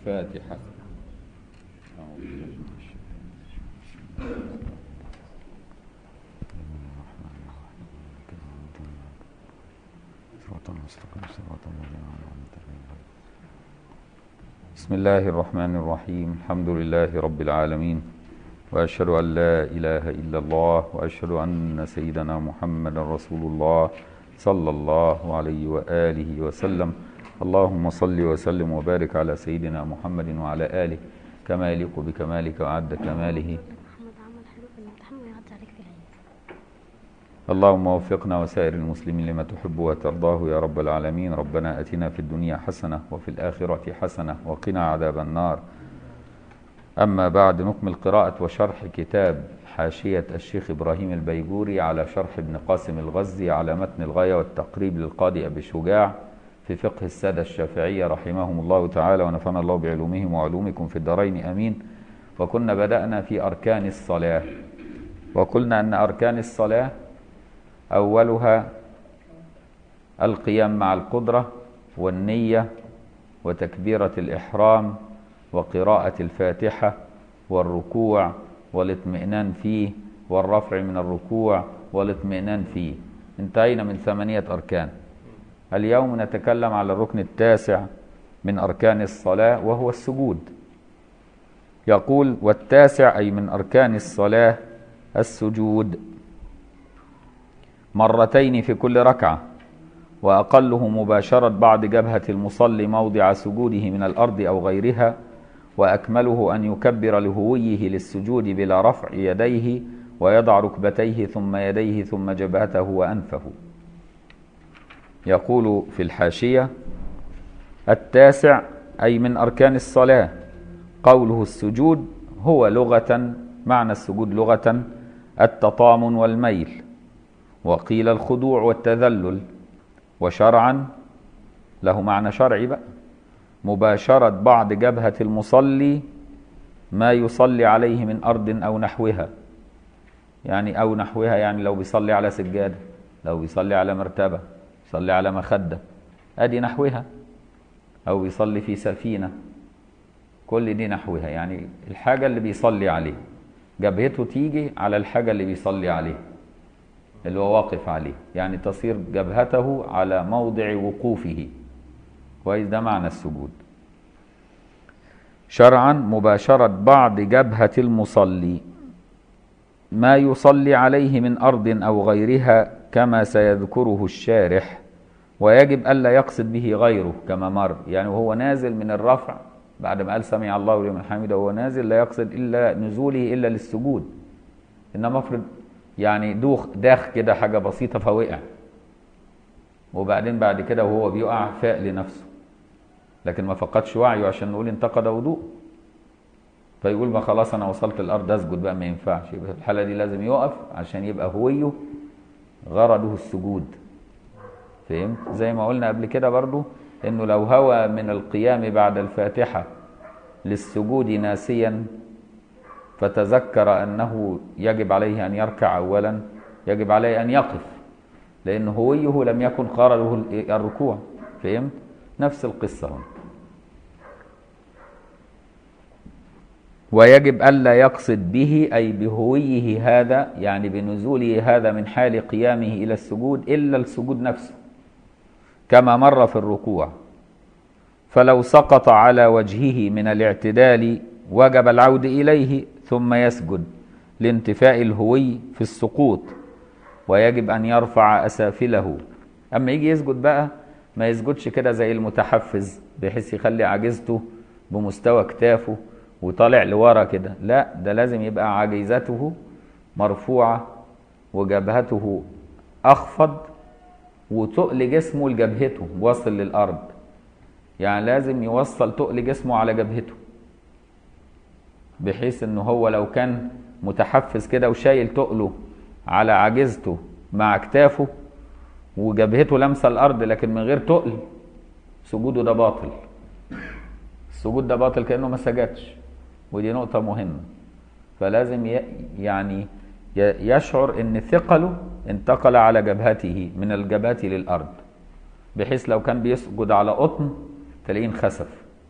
الفاتحة أعوذ بالله من الشيطان بسم الله الرحمن الرحيم الحمد لله رب العالمين وأشهد أن لا إله إلا الله وأشهد أن سيدنا محمد رسول الله صلى الله عليه وآله وسلم اللهم صل وسلم وبارك على سيدنا محمد وعلى آله كما يليق بكمالك وعد كماله محمد عمل حلو في الامتحان ويعدي عليك في عينك اللهم وفقنا وسائر المسلمين لما تحب وترضاه يا رب العالمين ربنا أتنا في الدنيا حسنة وفي الآخرة حسنة وقنا عذاب النار أما بعد نكمل قراءة وشرح كتاب حاشية الشيخ إبراهيم البيجوري على شرح ابن قاسم الغزي على متن الغاية والتقريب للقاضي أبي شجاع في فقه السادة الشافعية رحمهم الله تعالى ونفعنا الله بعلومهم وعلومكم في الدارين أمين وكنا بدأنا في أركان الصلاة وقلنا أن أركان الصلاة أولها القيام مع القدرة والنية وتكبيرة الإحرام وقراءة الفاتحة والركوع والاطمئنان فيه والرفع من الركوع والاطمئنان فيه انتهينا من ثمانية أركان اليوم نتكلم على الركن التاسع من أركان الصلاة وهو السجود يقول والتاسع أي من أركان الصلاة السجود مرتين في كل ركعة وأقله مباشرة بعض جبهة المصلي موضع سجوده من الأرض أو غيرها وأكمله أن يكبر لهويه للسجود بلا رفع يديه ويضع ركبتيه ثم يديه ثم جبهته وأنفه يقول في الحاشية التاسع أي من أركان الصلاة قوله السجود هو لغة معنى السجود لغة التطامن والميل وقيل الخضوع والتذلل وشرعا له معنى شرعي بقى مباشرة بعض جبهة المصلي ما يصلي عليه من أرض أو نحوها يعني أو نحوها يعني لو بيصلي على سجادة لو بيصلي على مرتبة يصلي على مخدة أدي نحوها أو بيصلي في سفينة كل دي نحوها يعني الحاجة اللي بيصلي عليه جبهته تيجي على الحاجة اللي بيصلي عليه اللي هو واقف عليه يعني تصير جبهته على موضع وقوفه كويس ده معنى السجود شرعا مباشرة بعض جبهة المصلي ما يصلي عليه من أرض أو غيرها كما سيذكره الشارح ويجب ألا يقصد به غيره كما مر يعني وهو نازل من الرفع بعد ما قال سمع الله لمن حمده وهو نازل لا يقصد إلا نزوله إلا للسجود إنما افرض يعني دوخ داخ كده حاجة بسيطة فوقع وبعدين بعد كده وهو بيقع فاق لنفسه لكن ما فقدش وعيه عشان نقول انتقد وضوء فيقول ما خلاص انا وصلت الارض اسجد بقى ما ينفعش يبقى في الحاله دي لازم يقف عشان يبقى هويه غرضه السجود فهمت زي ما قلنا قبل كده برضو انه لو هوى من القيام بعد الفاتحه للسجود ناسيا فتذكر انه يجب عليه ان يركع اولا يجب عليه ان يقف لان هويه لم يكن غرضه الركوع فهمت نفس القصه هنا ويجب ألا يقصد به أي بهويه هذا يعني بنزوله هذا من حال قيامه إلى السجود إلا السجود نفسه كما مر في الركوع فلو سقط على وجهه من الاعتدال وجب العود إليه ثم يسجد لانتفاء الهوي في السقوط ويجب أن يرفع أسافله أما يجي يسجد بقى ما يسجدش كده زي المتحفز بحيث يخلي عجزته بمستوى كتافه وطالع لورا كده لا ده لازم يبقى عجيزته مرفوعة وجبهته أخفض وتقل جسمه لجبهته واصل للأرض يعني لازم يوصل تقل جسمه على جبهته بحيث ان هو لو كان متحفز كده وشايل تقله على عجزته مع كتافه وجبهته لامسه الارض لكن من غير تقل سجوده ده باطل السجود ده باطل كانه ما سجدش ودي نقطه مهمه فلازم ي- يعني ي- يشعر ان ثقله انتقل على جبهته من الجبهه للارض بحيث لو كان بيسجد على قطن تلاقيه انخسف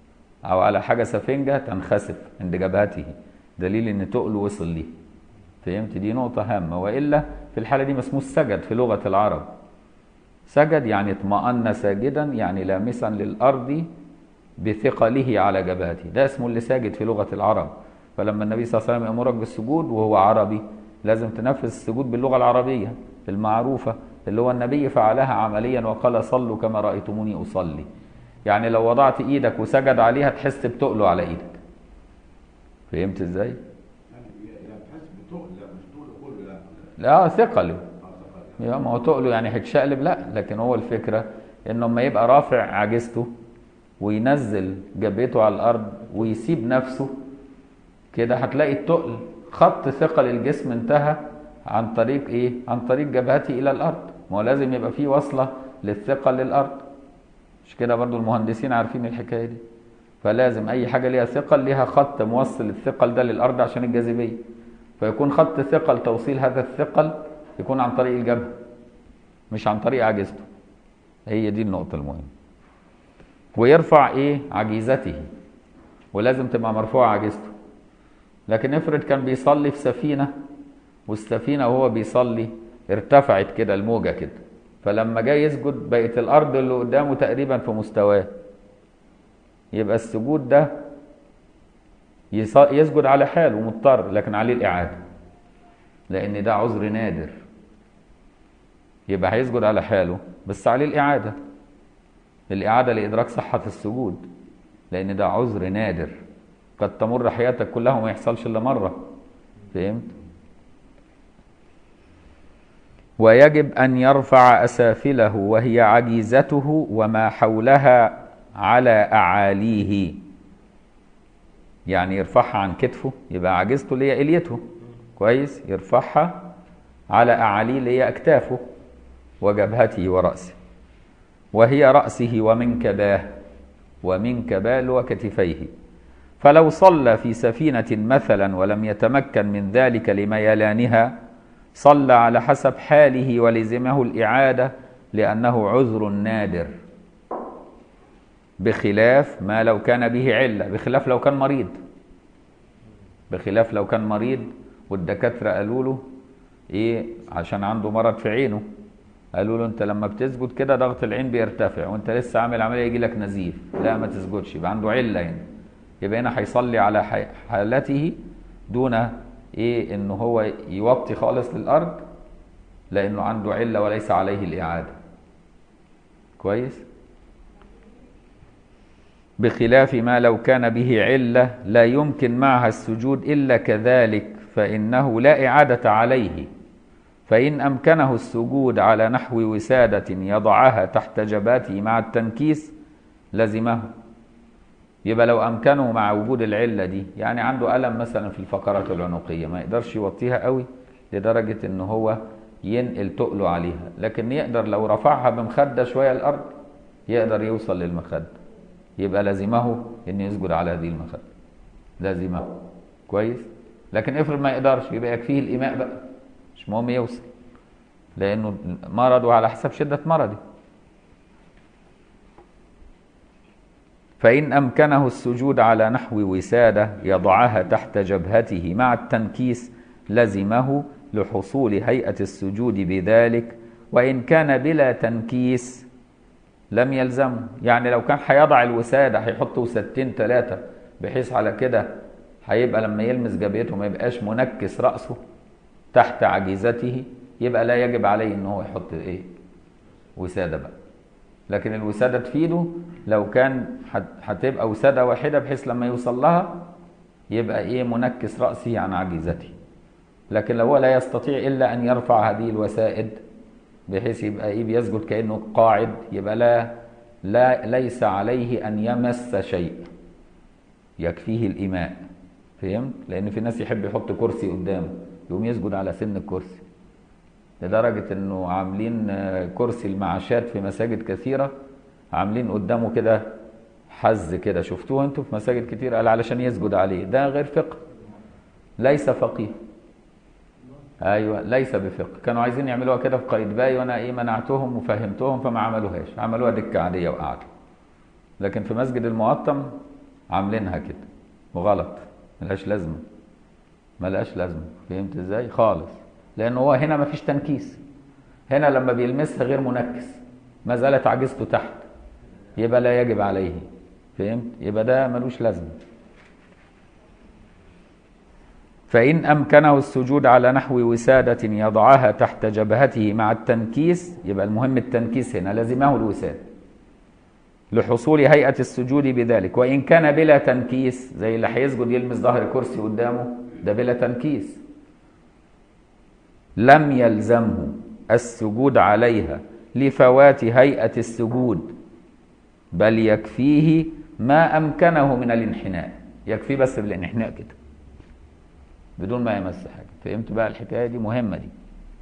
او على حاجه سفنجه تنخسف عند جبهته دليل ان تقله وصل ليه فهمت دي نقطه هامه والا في الحاله دي مسموه سجد في لغه العرب سجد يعني اطمأن ساجدا يعني لامسا للارض بثقله على جبهته ده اسمه اللي ساجد في لغه العرب فلما النبي صلى الله عليه وسلم يامرك بالسجود وهو عربي لازم تنفذ السجود باللغه العربيه المعروفه اللي هو النبي فعلها عمليا وقال صلوا كما رايتموني اصلي يعني لو وضعت ايدك وسجد عليها تحس بتقله على ايدك فهمت ازاي يعني يعني بتحس بتقل لا مش تقل كله لا لا ثقله اه صفر. يا ما هو تقله يعني هتشقلب لا لكن هو الفكره انه لما يبقى رافع عجزته وينزل جبهته على الارض ويسيب نفسه كده هتلاقي التقل خط ثقل الجسم انتهى عن طريق ايه عن طريق جبهته الى الارض ما هو لازم يبقى فيه وصله للثقل للارض مش كده برضو المهندسين عارفين الحكايه دي فلازم اي حاجه ليها ثقل ليها خط موصل الثقل ده للارض عشان الجاذبيه فيكون خط ثقل توصيل هذا الثقل يكون عن طريق الجبهه مش عن طريق عجزته هي دي النقطه المهمه ويرفع ايه عجيزته ولازم تبقى مرفوعه عجزته لكن افرض كان بيصلي في سفينه والسفينه وهو بيصلي ارتفعت كده الموجه كده فلما جاي يسجد بقت الارض اللي قدامه تقريبا في مستواه يبقى السجود ده يص- يسجد على حاله مضطر لكن عليه الاعاده لان ده عذر نادر يبقى هيسجد على حاله بس عليه الاعاده الاعاده لادراك صحه السجود لان ده عذر نادر قد تمر حياتك كلها وما يحصلش الا مره فهمت ويجب ان يرفع اسافله وهي عجيزته وما حولها على اعاليه يعني يرفعها عن كتفه يبقى عجزته اللي هي اليته كويس يرفعها على اعاليه اللي هي اكتافه وجبهته وراسه وهي راسه ومنكباه ومنكباه اللي هو كتفيه فلو صلى في سفينه مثلا ولم يتمكن من ذلك لميلانها صلى على حسب حاله ولزمه الاعاده لانه عذر نادر بخلاف ما لو كان به عله بخلاف لو كان مريض بخلاف لو كان مريض والدكاتره قالوا له ايه عشان عنده مرض في عينه قالوا له انت لما بتسجد كده ضغط العين بيرتفع وانت لسه عامل عمليه يجي لك نزيف لا ما تسجدش يبقى عنده عله هنا يبقى هنا هيصلي على ح- حالته دون ايه ان هو يوطي خالص للارض لانه عنده عله وليس عليه الاعاده كويس بخلاف ما لو كان به عله لا يمكن معها السجود الا كذلك فانه لا اعاده عليه فان امكنه السجود على نحو وساده يضعها تحت جباته مع التنكيس لزمه يبقى لو امكنه مع وجود العله دي يعني عنده الم مثلا في الفقرات العنقيه ما يقدرش يوطيها قوي لدرجه ان هو ينقل تقله عليها لكن يقدر لو رفعها بمخده شويه الارض يقدر يوصل للمخده يبقى لازمه ان يسجد على هذه المخده لازمه كويس لكن افرض ما يقدرش يبقى يكفيه الايماء بقى مش مهم يوصل لانه مرضه على حسب شده مرضه فإن أمكنه السجود على نحو وسادة يضعها تحت جبهته مع التنكيس لزمه لحصول هيئة السجود بذلك وإن كان بلا تنكيس لم يلزمه يعني لو كان هيضع الوسادة هيحط وسادتين ثلاثة بحيث على كده هيبقى لما يلمس جبهته ما يبقاش منكس رأسه تحت عجيزته يبقى لا يجب عليه ان هو يحط ايه وسادة بقى لكن الوسادة تفيده لو كان هت- هتبقى وسادة واحدة بحيث لما يوصل لها يبقى ايه منكس رأسه عن عجيزته لكن لو هو لا يستطيع إلا أن يرفع هذه الوسائد بحيث يبقى ايه بيسجد كأنه قاعد يبقى لا لا ليس عليه أن يمس شيء يكفيه الإيماء فهمت؟ لأن في ناس يحب يحط كرسي قدامه يقوم يسجد على سن الكرسي لدرجة انه عاملين آه، كرسي المعاشات في مساجد كثيرة عاملين قدامه كده حز كده شفتوه انتوا في مساجد كتير قال علشان يسجد عليه ده غير فقه ليس فقيه ايوه ليس بفقه كانوا عايزين يعملوها كده في قايتباي وانا ايه منعتهم وفهمتهم فما عملوهاش عملوها دكه عاديه وقعدوا لكن في مسجد المقطم عاملينها كده وغلط ملهاش لازمه ملهاش لازمه فهمت ازاي خالص لان هو هنا مفيش تنكيس هنا لما بيلمسها غير منكس ما زالت عجزته تحت يبقى لا يجب عليه فهمت يبقى ده ملوش لازمه فإن أمكنه السجود على نحو وسادة يضعها تحت جبهته مع التنكيس يبقى المهم التنكيس هنا لزمه الوساد لحصول هيئة السجود بذلك وإن كان بلا تنكيس زي اللي هيسجد يلمس ظهر كرسي قدامه ده بلا تنكيس لم يلزمه السجود عليها لفوات هيئة السجود بل يكفيه ما أمكنه من الانحناء يكفيه بس بالانحناء كده بدون ما يمس حاجة فهمت بقى الحكاية دي مهمة دي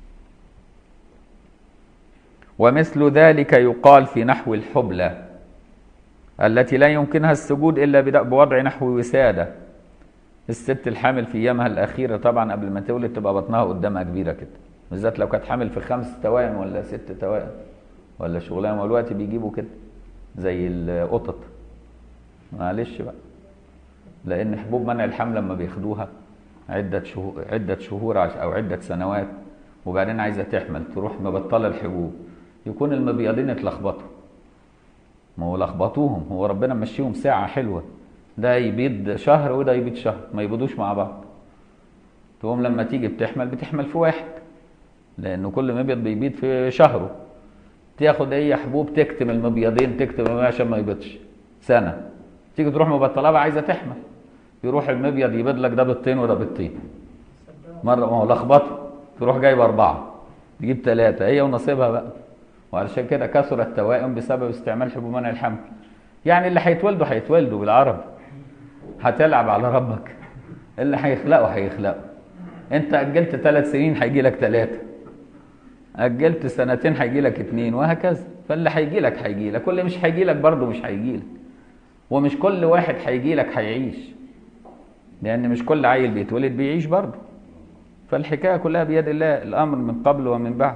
ومثل ذلك يقال في نحو الحبلى التي لا يمكنها السجود إلا بد- بوضع نحو وسادة الست الحامل في أيامها الأخيرة طبعا قبل ما تولد تبقى بطنها قدامها كبيرة كده بالذات لو كانت حامل في خمس توائم ولا ست توائم ولا شغلانة والوقت بيجيبوا كده زي القطط معلش بقى لأن حبوب منع الحمل لما بياخدوها عدة شهور عدة شهور عش- أو عدة سنوات وبعدين عايزة تحمل تروح مبطلة الحبوب يكون المبيضين اتلخبطوا ما هو لخبطوهم هو ربنا مشيهم ساعة حلوة ده يبيض شهر وده يبيض شهر ما يبيضوش مع بعض تقوم لما تيجي بتحمل بتحمل في واحد لأنه كل مبيض بيبيض في شهره تاخد اي حبوب تكتم المبيضين تكتم المبيض عشان ما يبيضش سنة تيجي تروح مبطلة بقى عايزة تحمل يروح المبيض يبيض لك ده بيضتين وده بيضتين مرة ما هو لخبطه تروح جايب أربعة تجيب ثلاثة هي ونصيبها بقى وعلشان كده كثر التوائم بسبب استعمال حبوب منع الحمل يعني اللي هيتولدوا هيتولدوا بالعربي هتلعب على ربك اللي هيخلقوا هيخلقوا انت اجلت ثلاث سنين هيجي لك ثلاثه اجلت سنتين هيجي لك اتنين وهكذا فاللي هيجي لك هيجي لك واللي مش هيجي لك برضه مش هيجي لك ومش كل واحد هيجي لك هيعيش لان مش كل عيل بيتولد بيعيش برضه فالحكايه كلها بيد الله الامر من قبل ومن بعد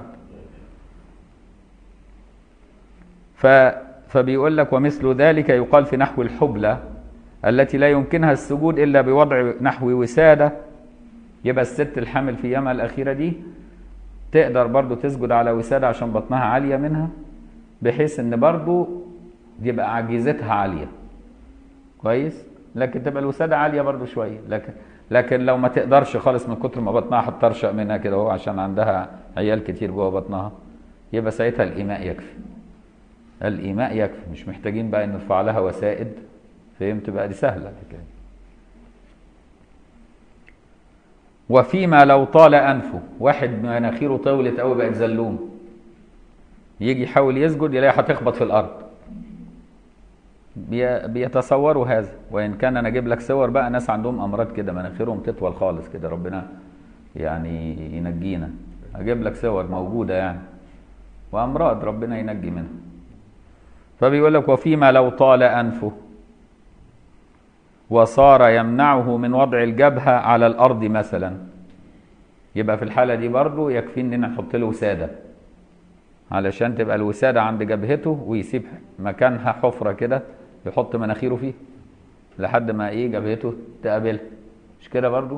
ف فبيقول لك ومثل ذلك يقال في نحو الحبلى التي لا يمكنها السجود الا بوضع نحو وساده يبقى الست الحامل في ايامها الاخيره دي تقدر برضو تسجد على وسادة عشان بطنها عالية منها بحيث ان برضو يبقى عجيزتها عالية كويس لكن تبقى الوسادة عالية برضو شوية لكن لكن لو ما تقدرش خالص من كتر ما بطنها هتطرشق منها كده اهو عشان عندها عيال كتير جوه بطنها يبقى ساعتها الإيماء يكفي الإيماء يكفي مش محتاجين بقى نرفع لها وسائد فهمت بقى دي سهلة الحكاية وفيما لو طال انفه واحد مناخيره طولت قوي بقت زلوم يجي يحاول يسجد يلاقي هتخبط في الارض بي- بيتصوروا هذا وان كان انا اجيب لك صور بقى ناس عندهم امراض كده مناخيرهم تطول خالص كده ربنا يعني ينجينا اجيب لك صور موجوده يعني وامراض ربنا ينجي منها فبيقول لك وفيما لو طال انفه وصار يمنعه من وضع الجبهة على الأرض مثلا يبقى في الحالة دي برضو يكفي إننا نحط له وسادة علشان تبقى الوسادة عند جبهته ويسيب مكانها حفرة كده يحط مناخيره فيه لحد ما إيه جبهته تقابلها مش كده برضو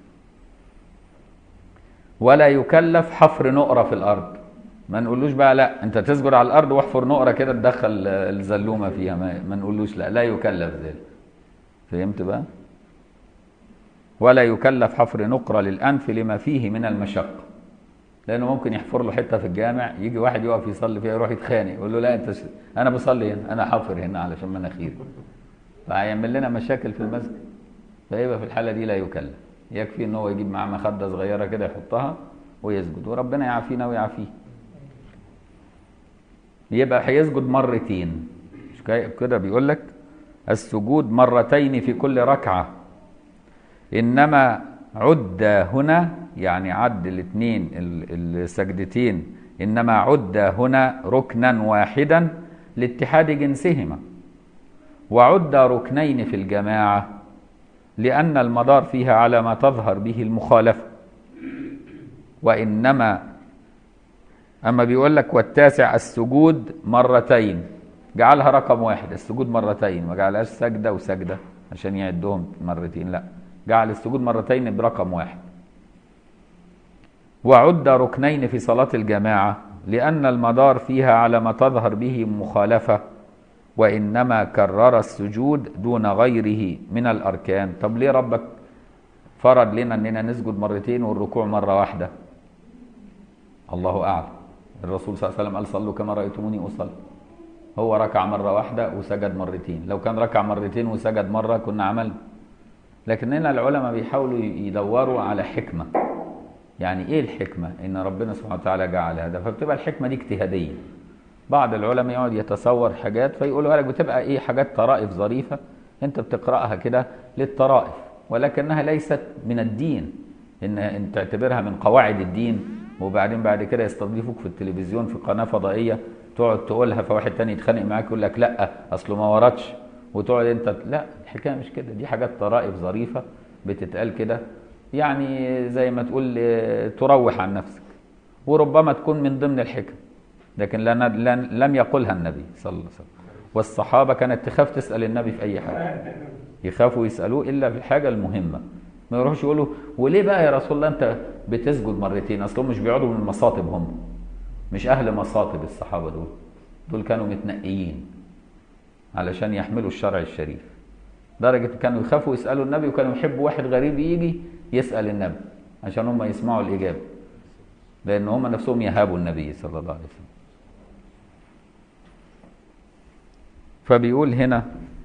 ولا يكلف حفر نقرة في الأرض ما نقولوش بقى لا انت تسجد على الارض واحفر نقره كده تدخل الزلومه فيها ما, ما نقولوش لا لا يكلف ذلك فهمت بقى ولا يكلف حفر نقرة للأنف لما فيه من المشقة لأنه ممكن يحفر له حتة في الجامع يجي واحد يقف يصلي فيها يروح يتخانق يقول له لا أنت ش... أنا بصلي هنا أنا حافر هنا علشان مناخيري فهيعمل لنا مشاكل في المسجد فيبقى في الحالة دي لا يكلف يكفي إن هو يجيب معاه مخدة صغيرة كده يحطها ويسجد وربنا يعافينا ويعافيه يبقى هيسجد مرتين مش كده بيقول لك السجود مرتين في كل ركعة إنما عد هنا يعني عد الاثنين السجدتين إنما عد هنا ركنا واحدا لاتحاد جنسهما وعد ركنين في الجماعة لأن المدار فيها على ما تظهر به المخالفة وإنما أما بيقول لك والتاسع السجود مرتين جعلها رقم واحد السجود مرتين ما جعلهاش سجدة وسجدة عشان يعدهم مرتين لا جعل السجود مرتين برقم واحد وعد ركنين في صلاة الجماعة لأن المدار فيها على ما تظهر به مخالفة وإنما كرر السجود دون غيره من الأركان طب ليه ربك فرض لنا أننا نسجد مرتين والركوع مرة واحدة الله أعلم الرسول صلى الله عليه وسلم قال صلوا كما رأيتموني أصلي هو ركع مرة واحدة وسجد مرتين لو كان ركع مرتين وسجد مرة كنا عملنا لكن هنا العلماء بيحاولوا يدوروا على حكمة يعني ايه الحكمة ان ربنا سبحانه وتعالى جعل هذا فبتبقى الحكمة دي اجتهادية بعض العلماء يقعد يتصور حاجات فيقولوا لك بتبقى ايه حاجات طرائف ظريفة انت بتقرأها كده للطرائف ولكنها ليست من الدين ان ان تعتبرها من قواعد الدين وبعدين بعد كده يستضيفوك في التلفزيون في قناة فضائية تقعد تقولها فواحد تاني يتخانق معاك يقول لك لا اصله ما وردش وتقعد انت لا الحكايه مش كده دي حاجات طرائف ظريفه بتتقال كده يعني زي ما تقول اه، تروح عن نفسك وربما تكون من ضمن الحكم لكن لن لن لم يقلها النبي صلى الله عليه وسلم والصحابه كانت تخاف تسال النبي في اي حاجه يخافوا يسالوه الا في الحاجه المهمه ما يروحوش يقولوا وليه بقى يا رسول الله انت بتسجد مرتين اصلهم مش بيقعدوا من المصاطب هم مش اهل مصاطب الصحابه دول دول كانوا متنقيين علشان يحملوا الشرع الشريف درجة كانوا يخافوا يسألوا النبي وكانوا يحبوا واحد غريب يجي يسأل النبي عشان هم يسمعوا الإجابة لأن هم نفسهم يهابوا النبي صلى الله عليه وسلم فبيقول هنا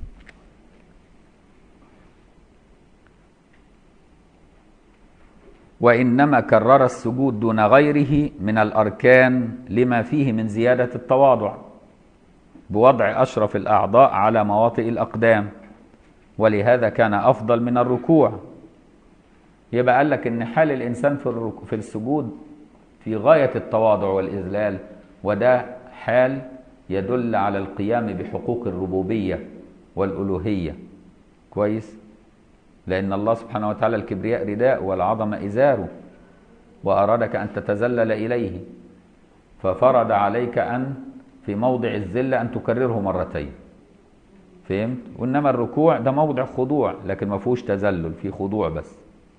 وإنما كرر السجود دون غيره من الأركان لما فيه من زيادة التواضع بوضع أشرف الأعضاء على مواطئ الأقدام ولهذا كان أفضل من الركوع يبقى قال لك إن حال الإنسان في الرك- في السجود في غاية التواضع والإذلال وده حال يدل على القيام بحقوق الربوبية والألوهية كويس لأن الله سبحانه وتعالى الكبرياء رداء والعظمة إزاره وأرادك أن تتذلل إليه ففرض عليك أن في موضع الذلة أن تكرره مرتين فهمت؟ وإنما الركوع ده موضع خضوع لكن ما فيهوش تذلل فيه خضوع بس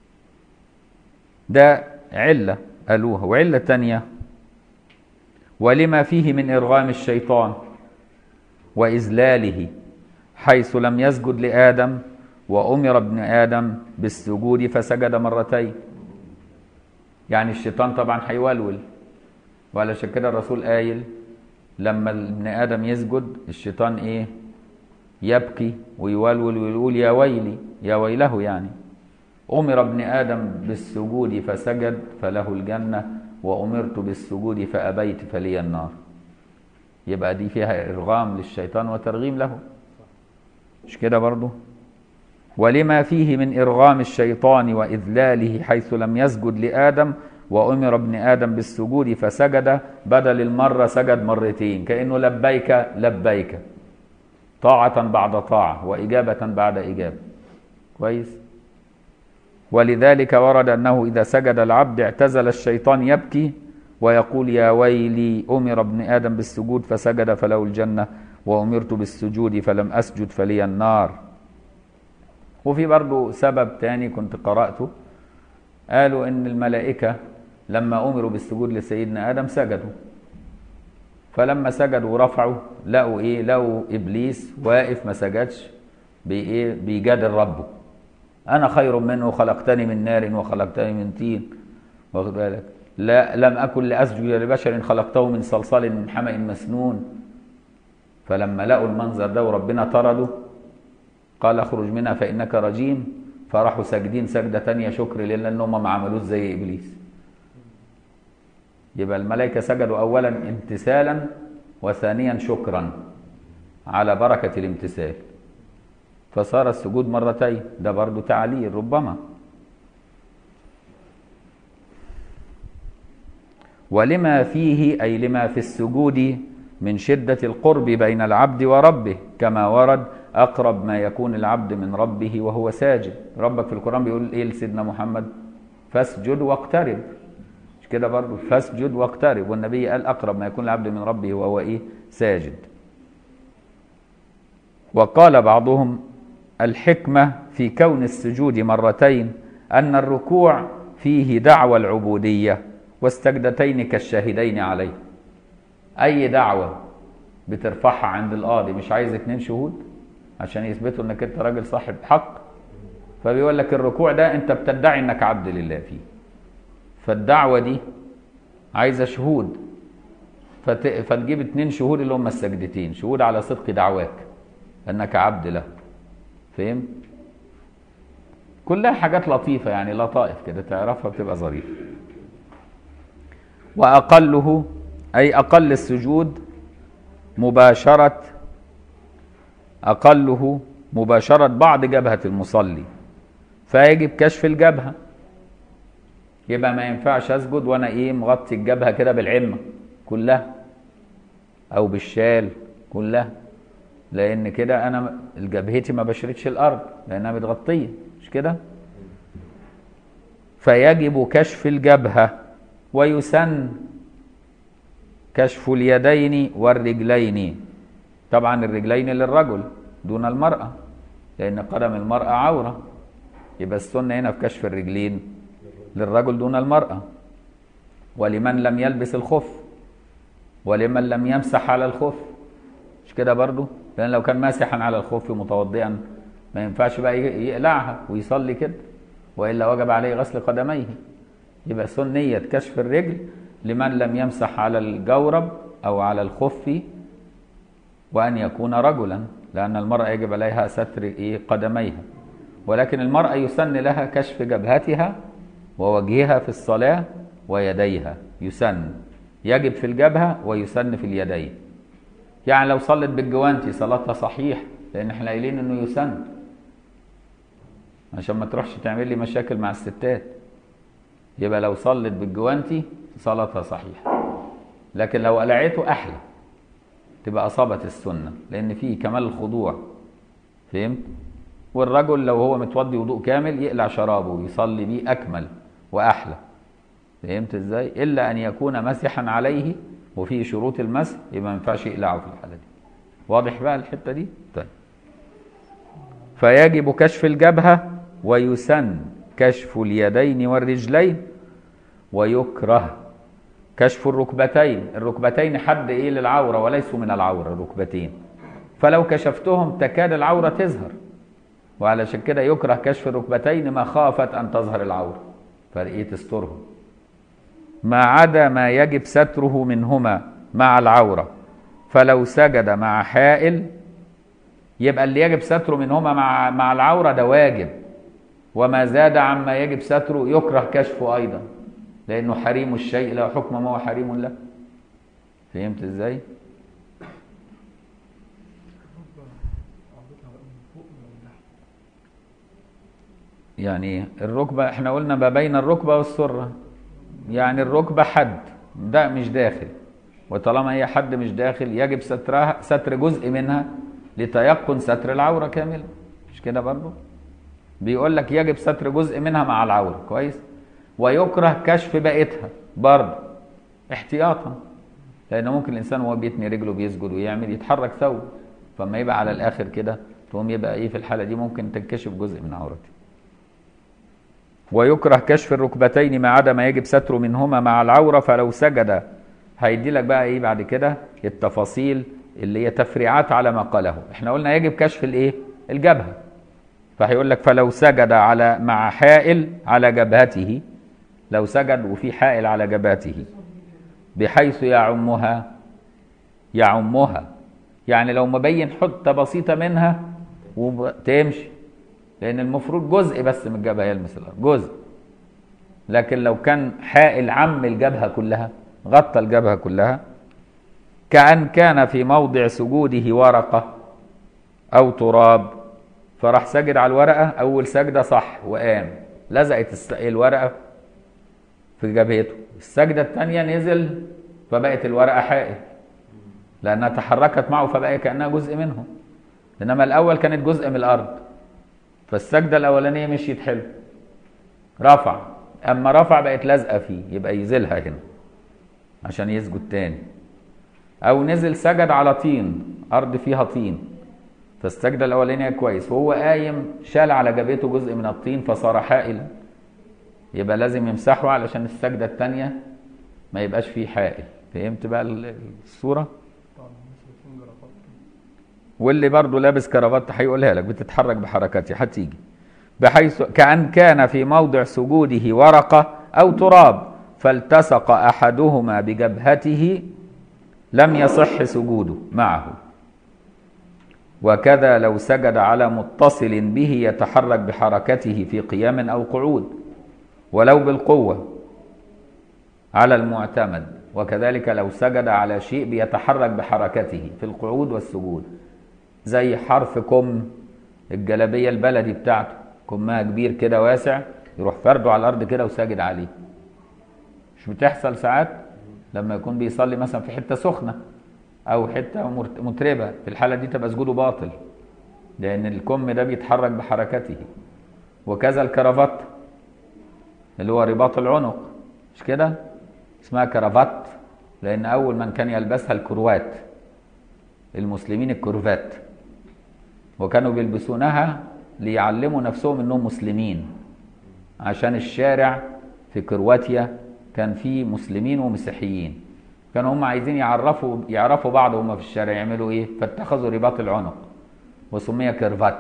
ده علة قالوها وعلة تانية ولما فيه من إرغام الشيطان وإذلاله حيث لم يسجد لآدم وأمر ابن آدم بالسجود فسجد مرتين يعني الشيطان طبعا هيولول وعلشان كده الرسول قايل لما ابن آدم يسجد الشيطان إيه يبكي ويولول ويقول يا ويلي يا ويله يعني أمر ابن آدم بالسجود فسجد فله الجنة وأمرت بالسجود فأبيت فلي النار يبقى دي فيها إرغام للشيطان وترغيم له مش كده برضو ولما فيه من إرغام الشيطان وإذلاله حيث لم يسجد لآدم وأمر ابن آدم بالسجود فسجد بدل المرة سجد مرتين كأنه لبيك لبيك طاعة بعد طاعة وإجابة بعد إجابة كويس ولذلك ورد أنه إذا سجد العبد اعتزل الشيطان يبكي ويقول يا ويلي أمر ابن آدم بالسجود فسجد فله الجنة وأمرت بالسجود فلم أسجد فلي النار وفي برضو سبب تاني كنت قرأته قالوا إن الملائكة لما أمروا بالسجود لسيدنا آدم سجدوا فلما سجدوا ورفعوا لقوا إيه لقوا إبليس واقف ما سجدش بإيه بيجادل ربه أنا خير منه خلقتني من نار وخلقتني من طين واخد بالك لا لم أكن لأسجد لبشر خلقته من صلصال من حمأ مسنون فلما لقوا المنظر ده وربنا طرده قال اخرج منها فإنك رجيم فراحوا ساجدين سجدة تانية شكر لله لأنهم ما عملوش زي إبليس يبقى الملائكة سجدوا أولا امتثالا وثانيا شكرا على بركة الامتثال فصار السجود مرتين ده برضو تعليل ربما ولما فيه أي لما في السجود من شدة القرب بين العبد وربه كما ورد أقرب ما يكون العبد من ربه وهو ساجد ربك في القرآن بيقول إيه لسيدنا محمد فاسجد واقترب مش كده برضو فاسجد واقترب والنبي قال أقرب ما يكون العبد من ربه وهو إيه ساجد وقال بعضهم الحكمة في كون السجود مرتين أن الركوع فيه دعوى العبودية والسجدتين كالشاهدين عليه أي دعوة بترفعها عند القاضي مش عايز اتنين شهود عشان يثبتوا انك انت راجل صاحب حق فبيقول لك الركوع ده انت بتدعي انك عبد لله فيه فالدعوة دي عايزة شهود فت... فتجيب اتنين شهود اللي هم السجدتين شهود على صدق دعواك انك عبد له فهم كلها حاجات لطيفة يعني لطائف كده تعرفها بتبقى ظريفة وأقله أي أقل السجود مباشرة أقله مباشرة بعض جبهة المصلي فيجب كشف الجبهة يبقى ما ينفعش أسجد وأنا إيه مغطي الجبهة كده بالعمة كلها أو بالشال كلها لأن كده أنا جبهتي ما بشرتش الأرض لأنها متغطية مش كده؟ فيجب كشف الجبهة ويسن كشف اليدين والرجلين طبعا الرجلين للرجل دون المرأة لأن قدم المرأة عورة يبقى السنة هنا في كشف الرجلين للرجل دون المرأة ولمن لم يلبس الخف ولمن لم يمسح على الخف مش كده برضو لأن لو كان ماسحا على الخف متوضئا ما ينفعش بقى يقلعها ويصلي كده وإلا وجب عليه غسل قدميه يبقى سنية كشف الرجل لمن لم يمسح على الجورب أو على الخف وأن يكون رجلا لأن المرأة يجب عليها ستر إيه قدميها ولكن المرأة يسن لها كشف جبهتها ووجهها في الصلاة ويديها يسن يجب في الجبهة ويسن في اليدين يعني لو صلت بالجوانتي صلاتها صحيح لأن احنا قايلين إنه يسن عشان ما تروحش تعمل لي مشاكل مع الستات يبقى لو صلت بالجوانتي صلاتها صحيحة لكن لو قلعته أحلى تبقى أصابت السنة لأن فيه كمال الخضوع فهمت؟ والرجل لو هو متوضي وضوء كامل يقلع شرابه ويصلي بيه أكمل وأحلى فهمت ازاي؟ إلا أن يكون مسحا عليه وفيه شروط المسح يبقى ما ينفعش يقلعه في الحالة دي واضح بقى الحتة دي؟ طيب فيجب كشف الجبهة ويسن كشف اليدين والرجلين ويكره كشف الركبتين الركبتين حد ايه للعورة وليسوا من العورة الركبتين فلو كشفتهم تكاد العورة تظهر وعلشان كده يكره كشف الركبتين مخافة أن تظهر العورة فايه تسترهم ما عدا ما يجب ستره منهما مع العورة فلو سجد مع حائل يبقى اللي يجب ستره منهما مع مع العورة ده واجب وما زاد عما يجب ستره يكره كشفه أيضا لأنه حريم الشيء له حكم ما هو حريم له فهمت ازاي؟ يعني الركبة احنا قلنا ما بين الركبة والسرة يعني الركبة حد ده مش داخل وطالما هي حد مش داخل يجب سترها ستر جزء منها لتيقن ستر العورة كاملة مش كده برضو بيقول لك يجب ستر جزء منها مع العورة كويس ويكره كشف بقيتها برضه احتياطا لان ممكن الانسان وهو بيتني رجله بيسجد ويعمل يتحرك ثوب فما يبقى على الاخر كده تقوم يبقى ايه في الحاله دي ممكن تنكشف جزء من عورته ويكره كشف الركبتين ما عدا ما يجب ستره منهما مع العوره فلو سجد هيدي لك بقى ايه بعد كده التفاصيل اللي هي تفريعات على ما قاله احنا قلنا يجب كشف الايه الجبهه فهيقول لك فلو سجد على مع حائل على جبهته لو سجد وفي حائل على جبهته بحيث يعمها يعمها يعني لو مبين حته بسيطه منها وتمشي لان المفروض جزء بس من الجبهه يلمس الارض جزء لكن لو كان حائل عم الجبهه كلها غطى الجبهه كلها كأن كان في موضع سجوده ورقة أو تراب فراح سجد على الورقة أول سجدة صح وقام لزقت الورقة في جبهته السجدة الثانية نزل فبقت الورقة حائل لأنها تحركت معه فبقى كأنها جزء منه إنما الأول كانت جزء من الأرض فالسجدة الأولانية مشيت حلو رفع أما رفع بقت لازقة فيه يبقى يزيلها هنا عشان يسجد تاني أو نزل سجد على طين أرض فيها طين فالسجدة الأولانية كويس وهو قايم شال على جبهته جزء من الطين فصار حائلا يبقى لازم يمسحه علشان السجدة الثانية ما يبقاش فيه حائل فهمت بقى ال- الصورة واللي برضه لابس كرافات هيقولها لك بتتحرك بحركاتها هتيجي بحيث كأن كان في موضع سجوده ورقة أو تراب فالتصق أحدهما بجبهته لم يصح سجوده معه وكذا لو سجد على متصل به يتحرك بحركته في قيام أو قعود ولو بالقوة على المعتمد وكذلك لو سجد على شيء بيتحرك بحركته في القعود والسجود زي حرف كم الجلابية البلدي بتاعته كمها كبير كده واسع يروح فرده على الأرض كده وساجد عليه مش بتحصل ساعات لما يكون بيصلي مثلا في حتة سخنة أو حتة مرت- متربة في الحالة دي تبقى سجوده باطل لأن الكم ده بيتحرك بحركته وكذا الكرافات اللي هو رباط العنق مش كده اسمها كرافات لأن أول من كان يلبسها الكروات المسلمين الكروفات وكانوا بيلبسونها ليعلموا نفسهم انهم مسلمين عشان الشارع في كرواتيا كان فيه مسلمين ومسيحيين كانوا هم عايزين يعرفوا يعرفوا بعض وهم في الشارع يعملوا ايه فاتخذوا رباط العنق وسمي كرفات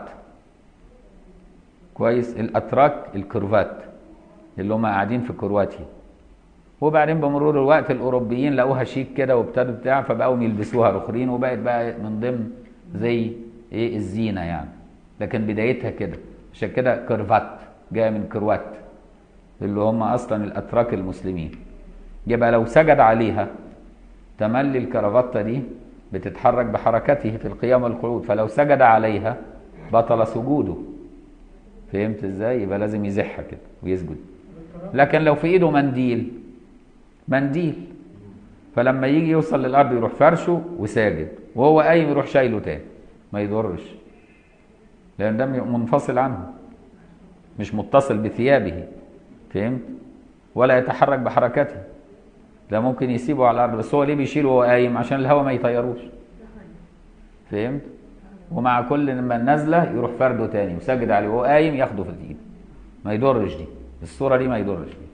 كويس الاتراك الكرفات اللي هم قاعدين في كرواتيا وبعدين بمرور الوقت الاوروبيين لقوها شيك كده وابتدوا بتاع فبقوا يلبسوها الاخرين وبقت بقى من ضمن زي ايه الزينه يعني لكن بدايتها كده عشان كده كرفات جايه من كروات اللي هم اصلا الاتراك المسلمين يبقى لو سجد عليها تملي الكرافته دي بتتحرك بحركته في القيام والقعود فلو سجد عليها بطل سجوده فهمت ازاي يبقى لازم يزحها كده ويسجد لكن لو في ايده منديل منديل فلما يجي يوصل للارض يروح فرشه وساجد وهو قايم يروح شايله تاني ما يضرش لان ده منفصل عنه مش متصل بثيابه فهمت ولا يتحرك بحركته ده ممكن يسيبه على الارض بس هو ليه بيشيله وهو قايم عشان الهواء ما يطيروش فهمت ومع كل ما نازله يروح فرده تاني وساجد عليه وهو قايم ياخده في الايد ما يضرش دي الصوره دي ما يضرش دي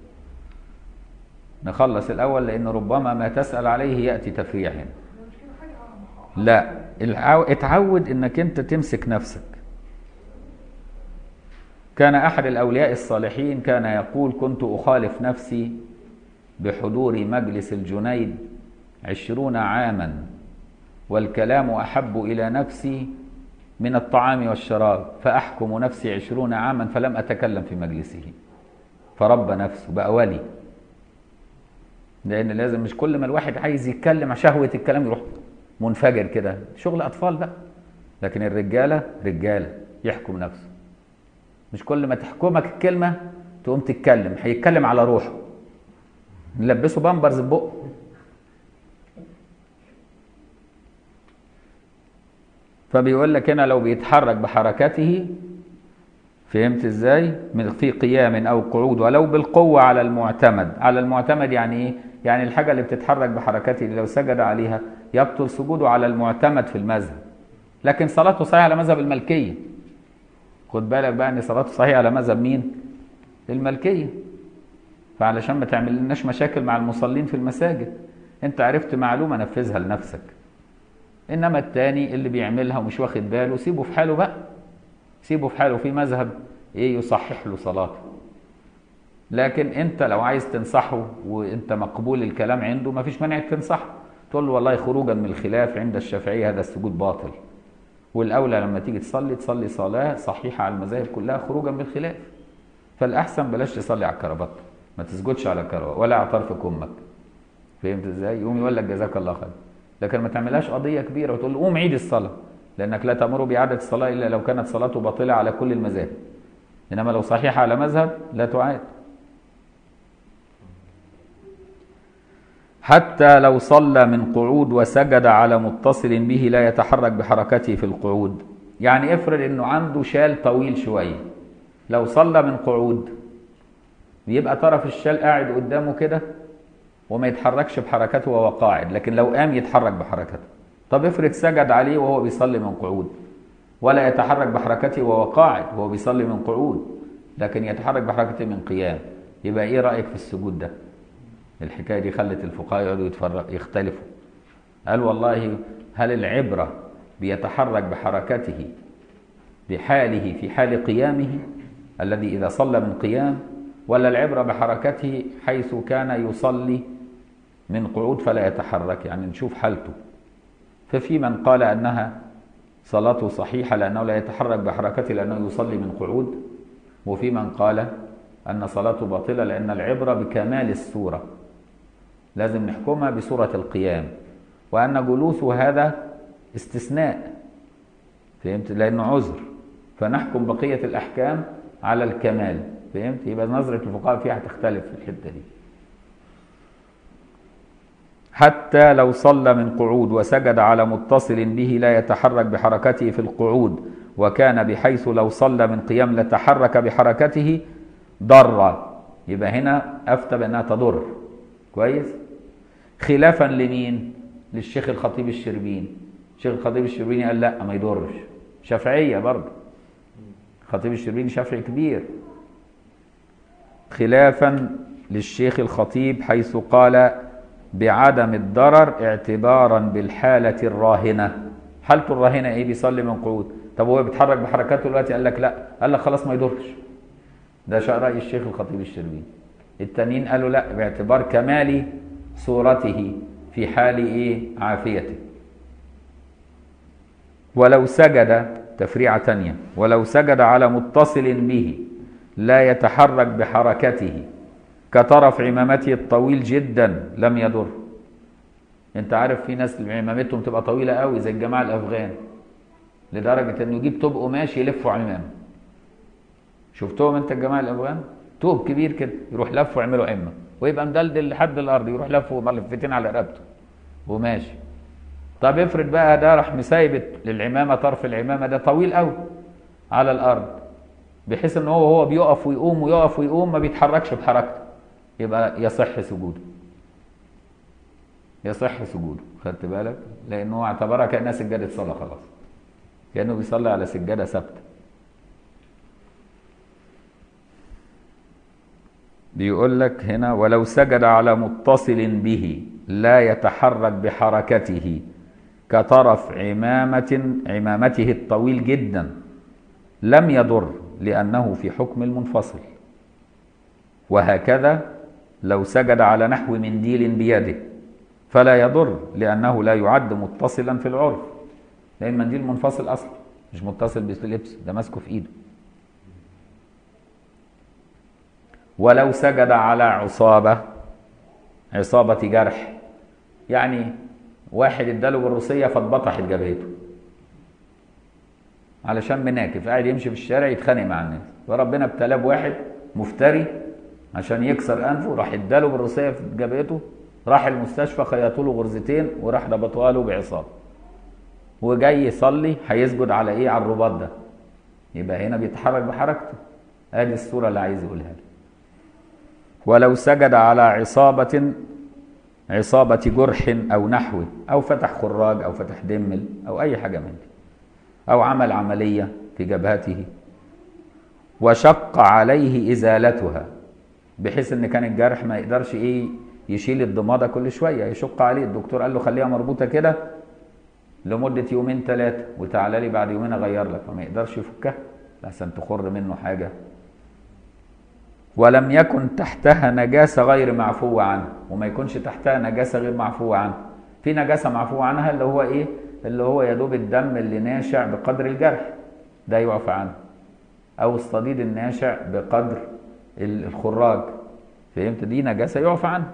نخلص الاول لان ربما ما تسال عليه ياتي تفريع هنا لا العو... اتعود انك انت تمسك نفسك كان احد الاولياء الصالحين كان يقول كنت اخالف نفسي بحضور مجلس الجنيد عشرون عاما والكلام احب الى نفسي من الطعام والشراب فاحكم نفسي عشرون عاما فلم اتكلم في مجلسه فرب نفسه بقى ولي لان لازم مش كل ما الواحد عايز يتكلم شهوه الكلام يروح منفجر كده شغل اطفال بقى لكن الرجاله رجاله يحكم نفسه مش كل ما تحكمك الكلمه تقوم تتكلم هيتكلم على روحه نلبسه بامبرز بقه فبيقول لك هنا لو بيتحرك بحركته فهمت ازاي من في قيام او قعود ولو بالقوه على المعتمد على المعتمد يعني ايه يعني الحاجه اللي بتتحرك بحركته لو سجد عليها يبطل سجوده على المعتمد في المذهب لكن صلاته صحيحه على مذهب الملكيه خد بالك بقى ان صلاته صحيحه على مذهب مين الملكيه فعلشان ما تعمل لناش مشاكل مع المصلين في المساجد انت عرفت معلومه نفذها لنفسك انما التاني اللي بيعملها ومش واخد باله سيبه في حاله بقى سيبه في حاله في مذهب ايه يصحح له صلاته لكن انت لو عايز تنصحه وانت مقبول الكلام عنده ما فيش مانع تنصحه تقول له والله خروجا من الخلاف عند الشافعيه هذا السجود باطل والاولى لما تيجي تصلي تصلي صلاه صحيحه على المذاهب كلها خروجا من الخلاف فالاحسن بلاش تصلي على الكربات ما تسجدش على الكربات ولا على طرف كمك فهمت ازاي يقوم يقول لك جزاك الله خير لكن ما تعملهاش قضيه كبيره وتقول له قوم عيد الصلاه لانك لا تامر باعاده الصلاه الا لو كانت صلاته باطله على كل المذاهب انما لو صحيحه على مذهب لا تعاد حتى لو صلى من قعود وسجد على متصل به لا يتحرك بحركته في القعود يعني افرض انه عنده شال طويل شويه لو صلى من قعود بيبقى طرف الشال قاعد قدامه كده وما يتحركش بحركته وهو قاعد لكن لو قام يتحرك بحركته طب افرض سجد عليه وهو بيصلي من قعود ولا يتحرك بحركته وهو قاعد وهو بيصلي من قعود لكن يتحرك بحركته من قيام يبقى ايه رايك في السجود ده الحكايه دي خلت الفقهاء يقعدوا يتفرق يختلفوا قال والله هل العبره بيتحرك بحركته بحاله في حال قيامه الذي اذا صلى من قيام ولا العبره بحركته حيث كان يصلي من قعود فلا يتحرك يعني نشوف حالته ففي من قال انها صلاته صحيحه لانه لا يتحرك بحركته لانه يصلي من قعود وفي من قال ان صلاته باطله لان العبره بكمال الصوره لازم نحكمها بصوره القيام وان جلوسه هذا استثناء فهمت لانه عذر فنحكم بقيه الاحكام على الكمال فهمت يبقى نظره الفقهاء فيها هتختلف في الحته دي حتى لو صلى من قعود وسجد على متصل به لا يتحرك بحركته في القعود وكان بحيث لو صلى من قيام لتحرك بحركته ضر يبقى هنا افتى بانها تضر كويس خلافا لمين للشيخ الخطيب الشربيني الشيخ الخطيب الشربيني قال لا ما يضرش شافعيه برضه الخطيب الشربيني شافعي كبير خلافا للشيخ الخطيب حيث قال بعدم الضرر اعتبارا بالحالة الراهنة حالته الراهنة ايه بيصلي من قعود طب هو بيتحرك بحركاته دلوقتي قال لك لا قال لك خلاص ما يضرش ده شاء رأي الشيخ الخطيب الشربيني التانيين قالوا لا باعتبار كمال صورته في حال ايه عافيته ولو سجد تفريعة تانية ولو سجد على متصل به لا يتحرك بحركته كطرف عمامته الطويل جدا لم يضر انت عارف في ناس عمامتهم تبقى طويله قوي زي الجماعه الافغان لدرجه انه يجيب طوب قماش يلفوا عمامه شفتهم انت الجماعه الافغان طوب كبير كده يروح لفه ويعملوا عمه ويبقى مدلدل لحد الارض يروح لفه ملفتين على رقبته وماشي طب افرض بقى ده راح مسايب للعمامه طرف العمامه ده طويل قوي على الارض بحيث ان هو هو بيقف ويقوم ويقف ويقوم ما بيتحركش بحركته يبقى يصح سجوده يصح سجوده خدت بالك لانه هو اعتبرها كانها سجاده صلاه خلاص كانه بيصلي على سجاده ثابته بيقول لك هنا ولو سجد على متصل به لا يتحرك بحركته كطرف عمامة عمامته الطويل جدا لم يضر لأنه في حكم المنفصل وهكذا لو سجد على نحو منديل بيده فلا يضر لأنه لا يعد متصلا في العرف لأن المنديل منفصل أصلا مش متصل باللبس ده ماسكه في إيده ولو سجد على عصابة عصابة جرح يعني واحد اداله بالروسية فاتبطحت جبهته علشان مناكف قاعد يمشي في الشارع يتخانق مع الناس فربنا ابتلاه بواحد مفتري عشان يكسر انفه راح اداله بالروسيه في جبهته راح المستشفى خيطوا له غرزتين وراح ربطوها له بعصابه وجاي يصلي هيسجد على ايه على الرباط ده يبقى هنا بيتحرك بحركته ادي الصوره اللي عايز يقولها لي ولو سجد على عصابة عصابة جرح أو نحوه أو فتح خراج أو فتح دمل أو أي حاجة من دي أو عمل عملية في جبهته وشق عليه إزالتها بحيث ان كان الجرح ما يقدرش ايه يشيل الضماده كل شويه يشق عليه الدكتور قال له خليها مربوطه كده لمده يومين ثلاثه وتعالى لي بعد يومين اغير لك فما يقدرش يفكها لحسن تخر منه حاجه ولم يكن تحتها نجاسه غير معفو عنه وما يكونش تحتها نجاسه غير معفو عنه في نجاسه معفو عنها اللي هو ايه اللي هو يا دوب الدم اللي ناشع بقدر الجرح ده يعفى عنه او الصديد الناشع بقدر الخراج فهمت دي نجاسه يعفى عنها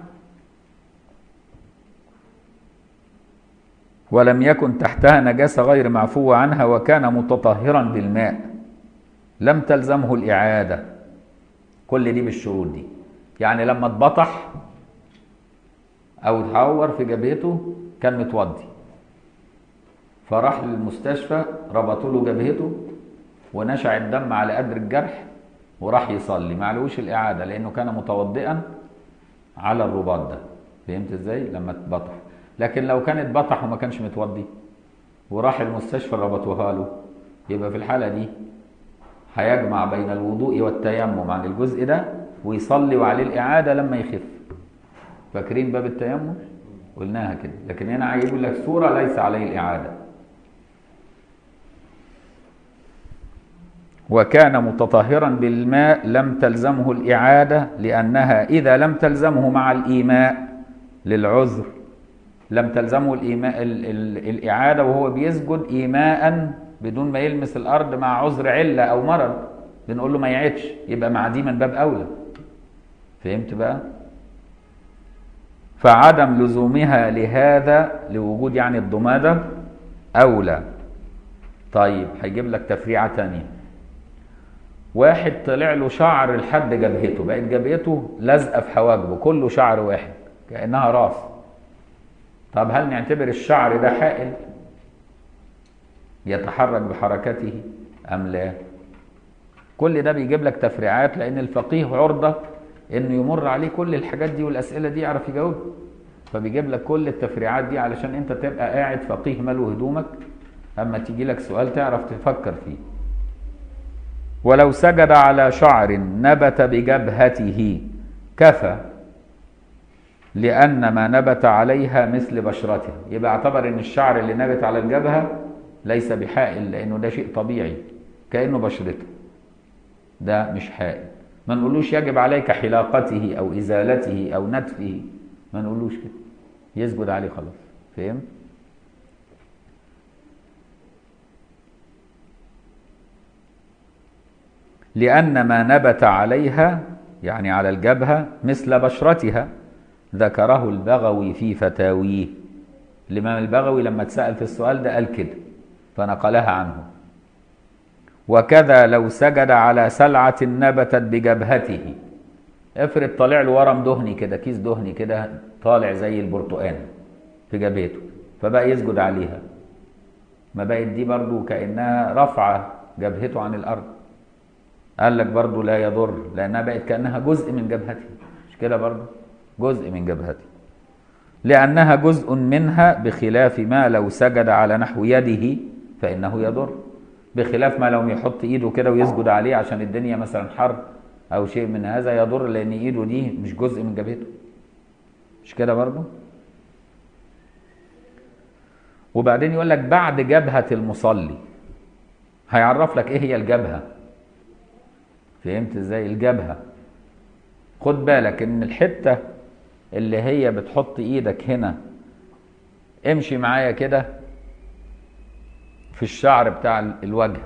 ولم يكن تحتها نجاسه غير معفو عنها وكان متطهرا بالماء لم تلزمه الاعاده كل دي بالشروط دي يعني لما اتبطح او اتعور في جبهته كان متوضي فراح للمستشفى ربطوا له جبهته ونشع الدم على قدر الجرح وراح يصلي ما عليهوش الاعاده لانه كان متوضئا على الرباط ده فهمت ازاي لما اتبطح لكن لو كان اتبطح وما كانش متوضي وراح المستشفى ربطوها له يبقى في الحالة دي هيجمع بين الوضوء والتيمم عن الجزء ده ويصلي وعليه الإعادة لما يخف فاكرين باب التيمم قلناها كده لكن هنا هيقول لك صورة ليس عليه الإعادة وكان متطهرا بالماء لم تلزمه الإعادة لأنها إذا لم تلزمه مع الإيماء للعذر لم تلزمه الإيماء ال ال الإعادة وهو بيسجد إيماء بدون ما يلمس الأرض مع عذر علة أو مرض بنقول له ما يعيدش يبقى مع دي من باب أولى فهمت بقى؟ فعدم لزومها لهذا لوجود يعني الضمادة أولى طيب هيجيب لك تفريعة تانية واحد طلع له شعر لحد جبهته بقت جبهته لازقة في حواجبه كله شعر واحد كأنها راس طب هل نعتبر الشعر ده حائل يتحرك بحركته أم لا كل ده بيجيب لك تفريعات لأن الفقيه عرضة انه يمر عليه كل الحاجات دي والاسئله دي يعرف يجاوب فبيجيب لك كل التفريعات دي علشان انت تبقى قاعد فقيه ملو هدومك اما تيجي لك سؤال تعرف تفكر فيه ولو سجد على شعر نبت بجبهته كفى لأن ما نبت عليها مثل بشرته يبقى اعتبر ان الشعر اللي نبت على الجبهة ليس بحائل لأنه ده شيء طبيعي كأنه بشرته ده مش حائل ما نقولوش يجب عليك حلاقته او ازالته او نتفه ما نقولوش كده يسجد عليه خلاص فهمت لان ما نبت عليها يعني على الجبهه مثل بشرتها ذكره البغوي في فتاويه الامام البغوي لما اتسال في السؤال ده قال كده فنقلها عنه وكذا لو سجد على سلعة نبتت بجبهته افرض طالع له ورم دهني كده كيس دهني كده طالع زي البرتقال في جبهته فبقى يسجد عليها ما بقت دي برضو كأنها رفعة جبهته عن الأرض قال لك برضو لا يضر لأنها بقت كأنها جزء من جبهته مش كده برضو جزء من جبهته لأنها جزء منها بخلاف ما لو سجد على نحو يده فإنه يضر بخلاف ما لو يحط ايده كده ويسجد عليه عشان الدنيا مثلا حر او شيء من هذا يضر لان ايده دي مش جزء من جبهته مش كده برضه وبعدين يقول لك بعد جبهة المصلي هيعرف لك ايه هي الجبهة فهمت ازاي الجبهة خد بالك ان الحتة اللي هي بتحط ايدك هنا امشي معايا كده في الشعر بتاع الوجه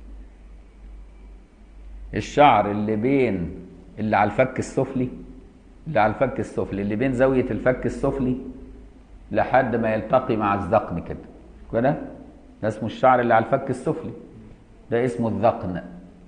الشعر اللي بين اللي على الفك السفلي اللي على الفك السفلي اللي بين زاوية الفك السفلي لحد ما يلتقي مع الذقن كده كده ده اسمه الشعر اللي على الفك السفلي ده اسمه الذقن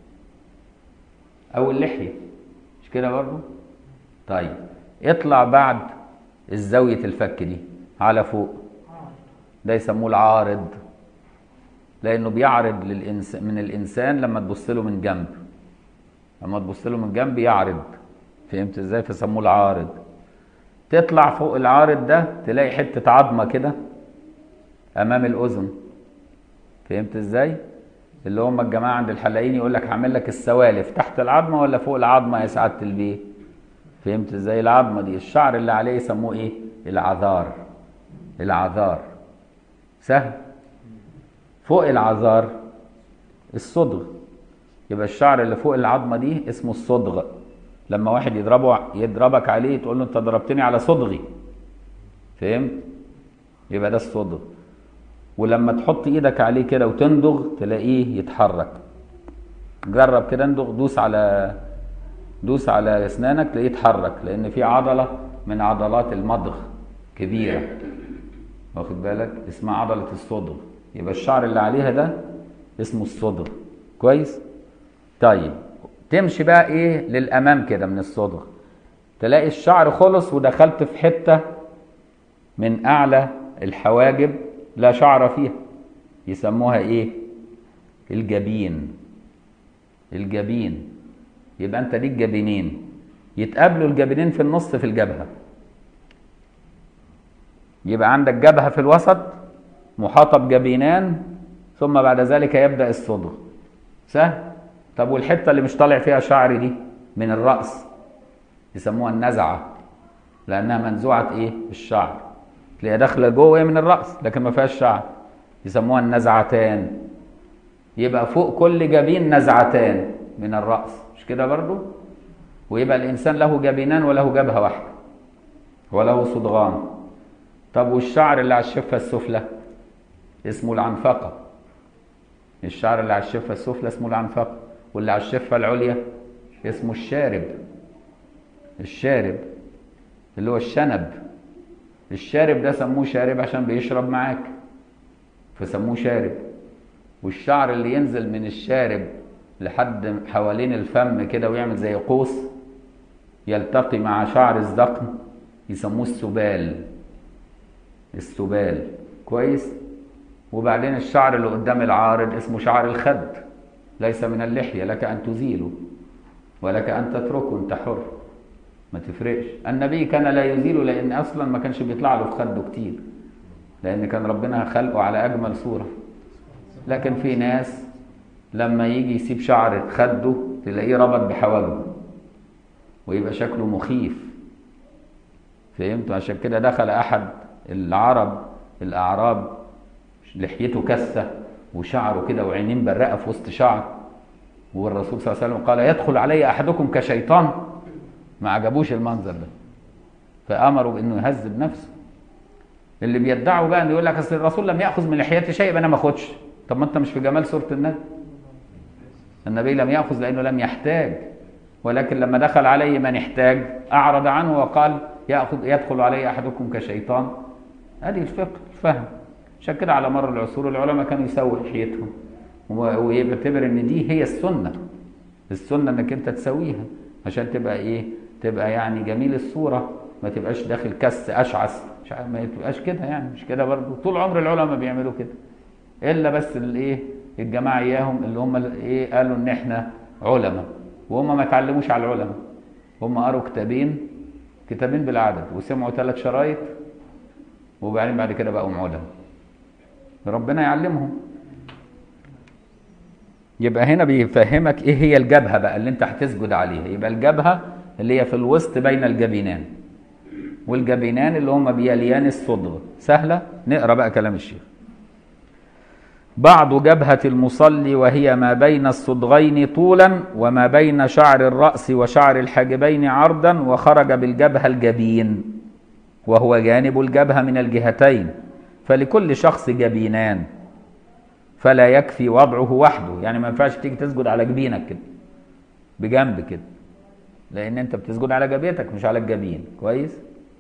او اللحية مش كده برضو طيب اطلع بعد الزاوية الفك دي على فوق ده يسموه العارض لانه بيعرض للإنس... من الانسان لما تبص له من جنب لما تبص له من جنب يعرض فهمت ازاي فسموه العارض تطلع فوق العارض ده تلاقي حته عظمه كده امام الاذن فهمت ازاي اللي هم الجماعه عند الحلاقين يقول لك هعمل لك السوالف تحت العظمه ولا فوق العظمه يا سعاده البيه فهمت ازاي العظمه دي الشعر اللي عليه يسموه ايه العذار العذار سهل فوق العذار الصدغ يبقى الشعر اللي فوق العظمه دي اسمه الصدغ لما واحد يضربه يضربك عليه تقول له انت ضربتني على صدغي فهمت يبقى ده الصدغ ولما تحط ايدك عليه كده وتندغ تلاقيه يتحرك جرب كده اندغ دوس على دوس على اسنانك تلاقيه يتحرك لان في عضله من عضلات المضغ كبيره واخد بالك اسمها عضله الصدغ يبقى الشعر اللي عليها ده اسمه الصدغ كويس طيب تمشي بقى ايه للامام كده من الصدغ تلاقي الشعر خلص ودخلت في حته من اعلى الحواجب لا شعر فيها يسموها ايه الجبين الجبين يبقى انت ليك جبينين يتقابلوا الجبينين في النص في الجبهه يبقى عندك جبهه في الوسط محاطه بجبينان في ثم بعد ذلك يبدأ الصدغ سهل طب والحتة اللي مش طالع فيها شعر دي من الرأس يسموها النزعة لأنها منزوعة إيه؟ الشعر تلاقيها داخلة جوه من الرأس لكن ما فيهاش شعر يسموها النزعتان يبقى فوق كل جبين نزعتان من الرأس مش كده برضو ويبقى الإنسان له جبينان وله جبهة واحدة وله صدغان طب والشعر اللي على الشفة السفلى اسمه العنفقة الشعر اللي على الشفة السفلى اسمه العنفقة واللي على الشفة العليا اسمه الشارب الشارب اللي هو الشنب الشارب ده سموه شارب عشان بيشرب معاك فسموه شارب والشعر اللي ينزل من الشارب لحد حوالين الفم كده ويعمل زي قوس يلتقي مع شعر الذقن يسموه السبال السبال كويس وبعدين الشعر اللي قدام العارض اسمه شعر الخد ليس من اللحية لك أن تزيله ولك أن تتركه أنت حر ما تفرقش النبي كان لا يزيله لأن أصلا ما كانش بيطلع له في خده كتير لأن كان ربنا خلقه على أجمل صورة لكن في ناس لما يجي يسيب شعر خده تلاقيه ربط بحواجبه ويبقى شكله مخيف فهمتوا عشان كده دخل أحد العرب الأعراب لحيته كثة وشعره كده وعينين برقة في وسط شعر والرسول صلى الله عليه وسلم قال يدخل علي أحدكم كشيطان ما عجبوش المنظر ده فأمروا بأنه يهذب نفسه اللي بيدعوا بقى انه يقول لك اصل الرسول لم ياخذ من لحيتي شيء يبقى انا ما اخدش طب ما انت مش في جمال سوره النبي النبي لم ياخذ لانه لم يحتاج ولكن لما دخل عليه من احتاج اعرض عنه وقال ياخذ يدخل علي احدكم كشيطان ادي الفقه الفهم عشان كده على مر العصور العلماء كانوا يسووا لحيتهم ويعتبر ان دي هي السنه السنه انك انت تسويها عشان تبقى ايه تبقى يعني جميل الصوره ما تبقاش داخل كس اشعث مش عارف ما تبقاش كده يعني مش كده برضه طول عمر العلماء بيعملوا كده الا بس الايه الجماعه اياهم اللي هم ايه قالوا ان احنا علماء وهم ما اتعلموش على العلماء هم قروا كتابين كتابين بالعدد وسمعوا ثلاث شرايط وبعدين بعد كده بقوا علماء ربنا يعلمهم يبقى هنا بيفهمك ايه هي الجبهه بقى اللي انت هتسجد عليها يبقى الجبهه اللي هي في الوسط بين الجبينان والجبينان اللي هم بيليان الصدغ سهلة نقرأ بقى كلام الشيخ بعض جبهة المصلي وهي ما بين الصدغين طولا وما بين شعر الرأس وشعر الحاجبين عرضا وخرج بالجبهة الجبين وهو جانب الجبهة من الجهتين فلكل شخص جبينان فلا يكفي وضعه وحده يعني ما ينفعش تيجي تسجد على جبينك كده بجنب كده لان انت بتسجد على جبهتك مش على الجبين كويس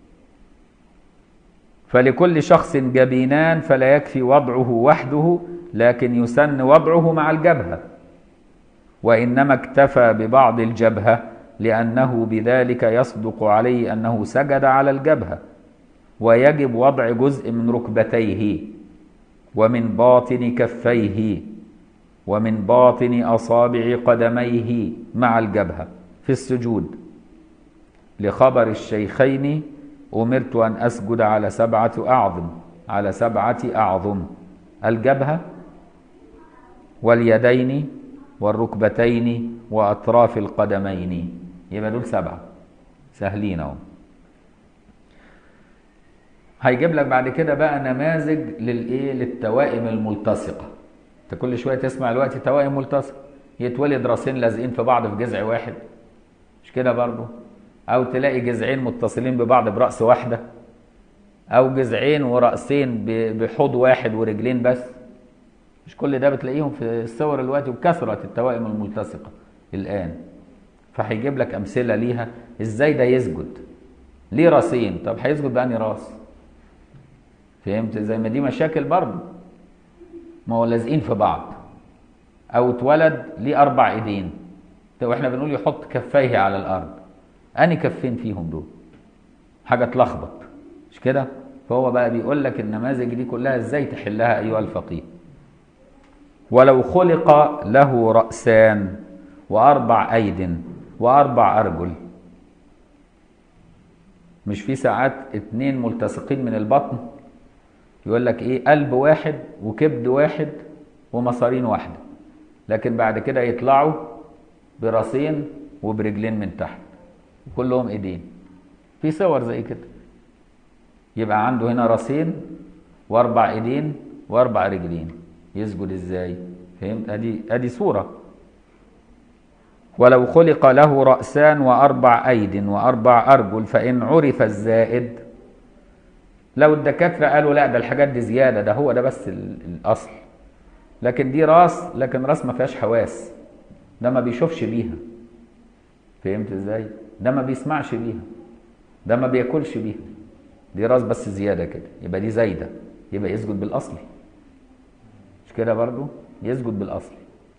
فلكل شخص جبينان فلا يكفي وضعه وحده لكن يسن وضعه مع الجبهة وإنما اكتفى ببعض الجبهة لأنه بذلك يصدق عليه أنه سجد على الجبهة ويجب وضع جزء من ركبتيه ومن باطن كفيه ومن باطن أصابع قدميه مع الجبهة في السجود لخبر الشيخين أمرت أن أسجد على سبعة أعظم على سبعة أعظم الجبهة واليدين والركبتين وأطراف القدمين يبقى دول سبعة سهلين أهو هيجيب لك بعد كده بقى نماذج للايه للتوائم الملتصقه انت كل شويه تسمع الوقت توائم ملتصقه يتولد راسين لازقين في بعض في جذع واحد مش كده برضه او تلاقي جذعين متصلين ببعض براس واحده او جذعين وراسين بحوض واحد ورجلين بس مش كل ده بتلاقيهم في الصور الوقت وكثره التوائم الملتصقه الان فهيجيب لك امثله ليها ازاي ده يسجد ليه راسين طب هيسجد بأني راس فهمت زي ما دي مشاكل برضه ما هو لازقين في بعض او اتولد ليه اربع ايدين طب احنا بنقول يحط كفيه على الارض اني كفين فيهم دول حاجه تلخبط مش كده فهو بقى بيقول لك النماذج دي كلها ازاي تحلها ايها الفقيه ولو خلق له راسان واربع ايد واربع ارجل مش في ساعات اتنين ملتصقين من البطن يقول لك ايه قلب واحد وكبد واحد ومصارين واحده لكن بعد كده يطلعوا براسين وبرجلين من تحت كلهم ايدين في صور زي كده يبقى عنده هنا راسين واربع ايدين واربع رجلين يسجد ازاي فهمت ادي ادي صوره ولو خلق له راسان واربع ايد واربع ارجل فان عرف الزائد لو الدكاتره قالوا لا ده الحاجات دي زياده ده هو ده بس ال- الاصل لكن دي راس لكن راس ما فيهاش حواس ده ما بيشوفش بيها فهمت ازاي ده ما بيسمعش بيها ده ما بياكلش بيها دي راس بس زياده كده يبقى دي زايده يبقى يسجد بالاصل مش كده برضو يسجد بالاصل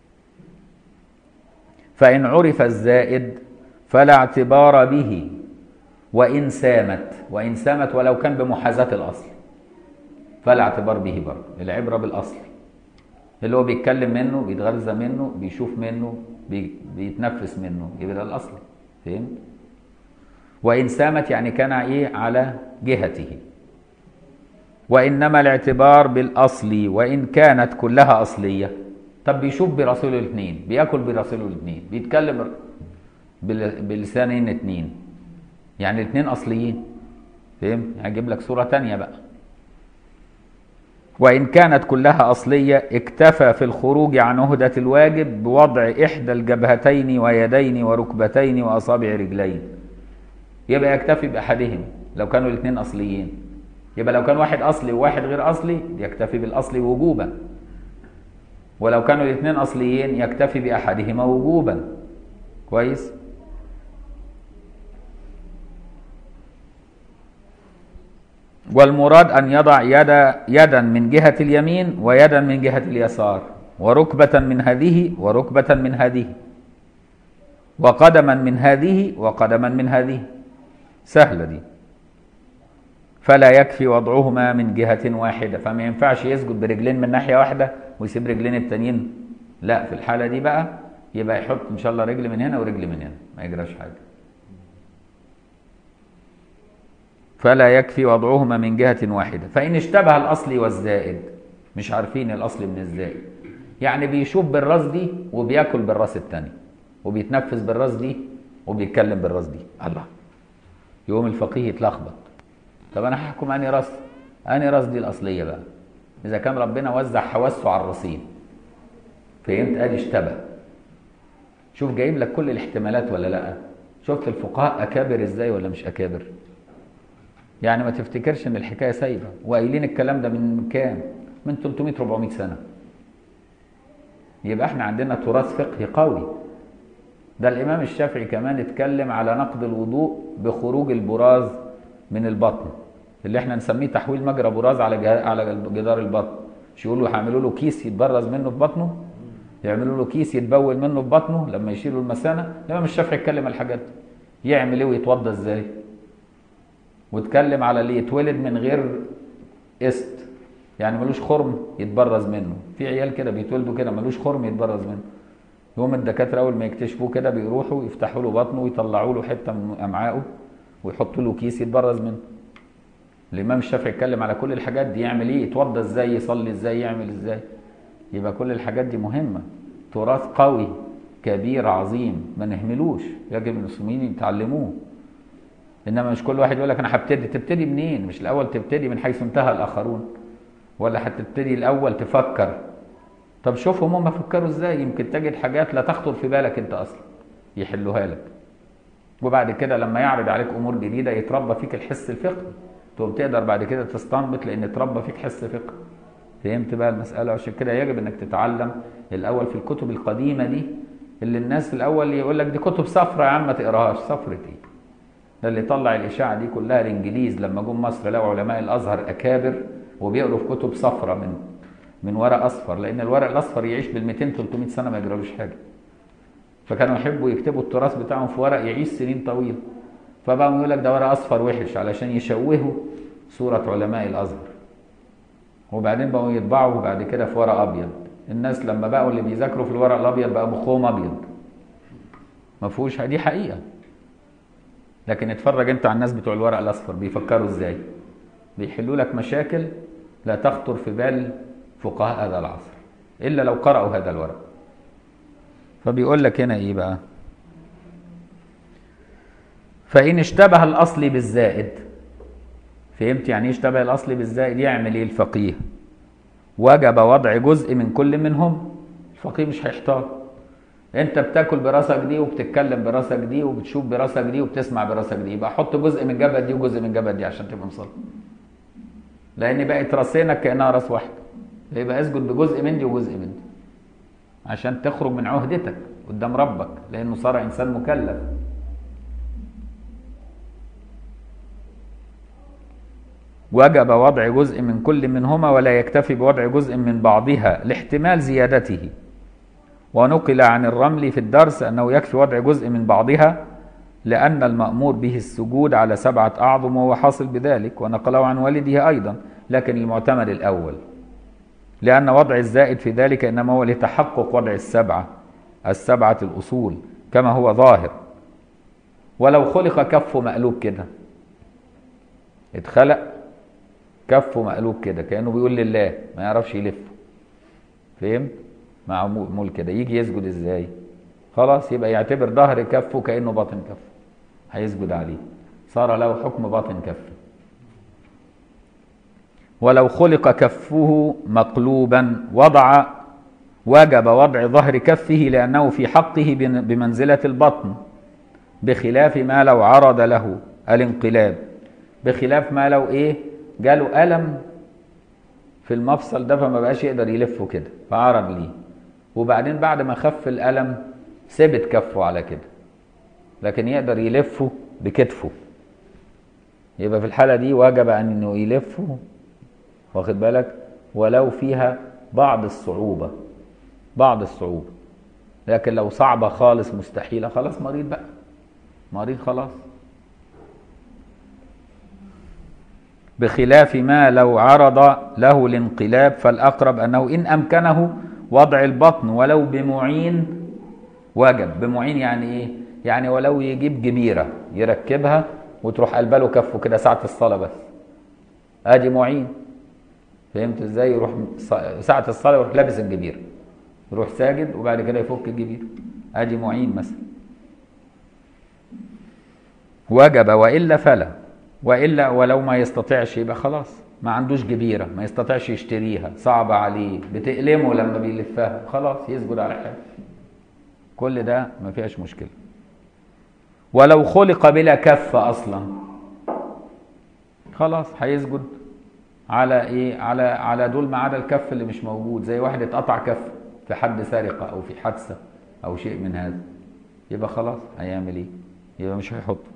فان عرف الزائد فلا اعتبار به وان سامت وان سامت ولو كان بمحاذاه الاصل فلا اعتبار به برضه العبره بالاصل اللي هو بيتكلم منه بيتغذى منه بيشوف منه بي بيتنفس منه يبقى ده الاصل فهمت وان سامت يعني كان ايه على جهته وانما الاعتبار بالاصل وان كانت كلها اصليه طب بيشوف براسله الاثنين بياكل براسله الاثنين بيتكلم بل- بلسانين اثنين يعني الاثنين اصليين فهمت هجيب لك صوره تانية بقى وإن كانت كلها أصلية اكتفى في الخروج عن عهدة الواجب بوضع إحدى الجبهتين ويدين وركبتين وأصابع رجلين يبقى يكتفي بأحدهم لو كانوا الاثنين أصليين يبقى لو كان واحد أصلي وواحد غير أصلي يكتفي بالأصل وجوبا ولو كانوا الاثنين أصليين يكتفي بأحدهما وجوبا كويس والمراد أن يضع يد يدا من جهة اليمين ويدا من جهة اليسار وركبة من هذه وركبة من هذه وقدما من هذه وقدما من هذه سهلة دي فلا يكفي وضعهما من جهة واحدة فما ينفعش يسجد برجلين من ناحية واحدة ويسيب رجلين التانيين لا في الحالة دي بقى يبقى يحط إن شاء الله رجل من هنا ورجل من هنا ما يجراش حاجة فلا يكفي وضعهما من جهة واحدة فإن اشتبه الأصل والزائد مش عارفين الأصل من الزائد يعني بيشوف بالراس دي وبياكل بالراس التاني وبيتنفس بالراس دي وبيتكلم بالراس دي الله يقوم الفقيه يتلخبط طب انا هحكم انهي راس انهي راس دي الاصليه بقى اذا كان ربنا وزع حواسه على الراسين فهمت ادي اشتبه شوف جايب لك كل الاحتمالات ولا لا شفت الفقهاء اكابر ازاي ولا مش اكابر يعني ما تفتكرش ان الحكايه سايبه وقايلين الكلام ده من كام من 300 400 سنه يبقى احنا عندنا تراث فقهي قوي ده الامام الشافعي كمان اتكلم على نقض الوضوء بخروج البراز من البطن اللي احنا نسميه تحويل مجرى براز على جه... على جدار البطن مش يقولوا هيعملوا له كيس يتبرز منه في بطنه يعملوا له كيس يتبول منه في بطنه لما يشيلوا المثانه الامام الشافعي اتكلم على الحاجات دي يعمل ايه ويتوضى ازاي واتكلم على اللي يتولد من غير است يعني ملوش خرم يتبرز منه في عيال كده بيتولدوا كده ملوش خرم يتبرز منه يوم الدكاتره اول ما يكتشفوه كده بيروحوا يفتحوا له بطنه ويطلعوا له حته من امعائه ويحطوا له كيس يتبرز منه الامام الشافعي اتكلم على كل الحاجات دي يعمل ايه يتوضى ازاي يصلي ازاي يعمل ازاي يبقى كل الحاجات دي مهمه تراث قوي كبير عظيم ما نهملوش يجب المسلمين يتعلموه انما مش كل واحد يقول لك انا هبتدي تبتدي منين مش الاول تبتدي من حيث انتهى الاخرون ولا هتبتدي الاول تفكر طب شوفهم هم فكروا ازاي يمكن تجد حاجات لا تخطر في بالك انت اصلا يحلوها لك وبعد كده لما يعرض عليك امور جديده يتربى فيك الحس الفقهي تقوم تقدر بعد كده تستنبط لان اتربى فيك حس فقهي فهمت بقى المساله عشان كده يجب انك تتعلم الاول في الكتب القديمه دي اللي الناس الاول يقول لك دي كتب صفرة يا عم ما تقراهاش صفرة ايه ده اللي طلع الاشاعه دي كلها الانجليز لما جم مصر لقوا علماء الازهر اكابر وبيقروا في كتب صفرة من من ورق اصفر لان الورق الاصفر يعيش بال 200 300 سنه ما يجرالوش حاجه فكانوا يحبوا يكتبوا التراث بتاعهم في ورق يعيش سنين طويله فبقوا يقول لك ده ورق اصفر وحش علشان يشوهوا صوره علماء الازهر وبعدين بقوا يطبعوا بعد كده في ورق ابيض الناس لما بقوا اللي بيذاكروا في الورق الابيض بقى مخهم ابيض ما فيهوش دي حقيقه لكن اتفرج انت على الناس بتوع الورق الاصفر بيفكروا ازاي بيحلوا لك مشاكل لا تخطر في بال فقهاء هذا العصر الا لو قرأوا هذا الورق فبيقول لك هنا ايه بقى فإن اشتبه الأصل بالزائد فهمت يعني ايه اشتبه الأصل بالزائد يعمل ايه الفقيه وجب وضع جزء من كل منهم الفقيه مش هيحتار انت بتاكل براسك دي وبتتكلم براسك دي وبتشوف براسك دي وبتسمع براسك دي يبقى حط جزء من جبهة دي وجزء من جبهة دي عشان تبقى مصلي لان بقت راسينك كانها راس واحده يبقى اسجد بجزء من دي وجزء من دي عشان تخرج من عهدتك قدام ربك لانه صار انسان مكلف وجب وضع جزء من كل منهما ولا يكتفي بوضع جزء من بعضها لاحتمال زيادته ونقل عن الرمل في الدرس أنه يكفي وضع جزء من بعضها لأن المأمور به السجود على سبعة أعظم وهو حاصل بذلك ونقله عن والده أيضا لكن المعتمد الأول لأن وضع الزائد في ذلك إنما هو لتحقق وضع السبعة السبعة الأصول كما هو ظاهر ولو خلق كفه مقلوب كده اتخلق كفه مقلوب كده كأنه بيقول لله ما يعرفش يلف فهمت معمول كده يجي يسجد ازاي خلاص يبقى يعتبر ظهر كفه كأنه باطن كفه هيسجد عليه صار له حكم باطن كفه ولو خلق كفه مقلوبا وضع وجب وضع ظهر كفه لأنه في حقه بمنزلة البطن بخلاف ما لو عرض له الانقلاب بخلاف ما لو ايه جاله ألم في المفصل ده فما بقاش يقدر يلفه كده فعرض ليه وبعدين بعد ما خف الألم ثبت كفه على كده لكن يقدر يلفه بكتفه يبقى في الحالة دي وجب أنه يلفه واخد بالك ولو فيها بعض الصعوبة بعض الصعوبة لكن لو صعبة خالص مستحيلة خلاص مريض بقى مريض خلاص بخلاف ما لو عرض له الانقلاب فالأقرب أنه إن أمكنه وضع البطن ولو بمعين وجب بمعين يعني إيه؟ يعني ولو يجيب جبيرة يركبها وتروح قلبه له كفه كده ساعة الصلاة بس ادي معين فهمت ازاي يروح ساعة الصلاة يروح لابس الجبيرة يروح ساجد وبعد كده يفك الجبيرة ادي معين مثلا وجب والا فلا والا ولو ما يستطيعش يبقى خلاص ما عندوش جبيره ما يستطيعش يشتريها صعبه عليه بتألمه لما بيلفها خلاص يسجد على حاجه كل ده ما فيهاش مشكله ولو خلق بلا كف اصلا خلاص هيسجد على ايه على على دول ما عدا الكف اللي مش موجود زي واحد اتقطع كف في حد سرقه او في حادثه او شيء من هذا يبقى خلاص هيعمل ايه يبقى مش هيحطه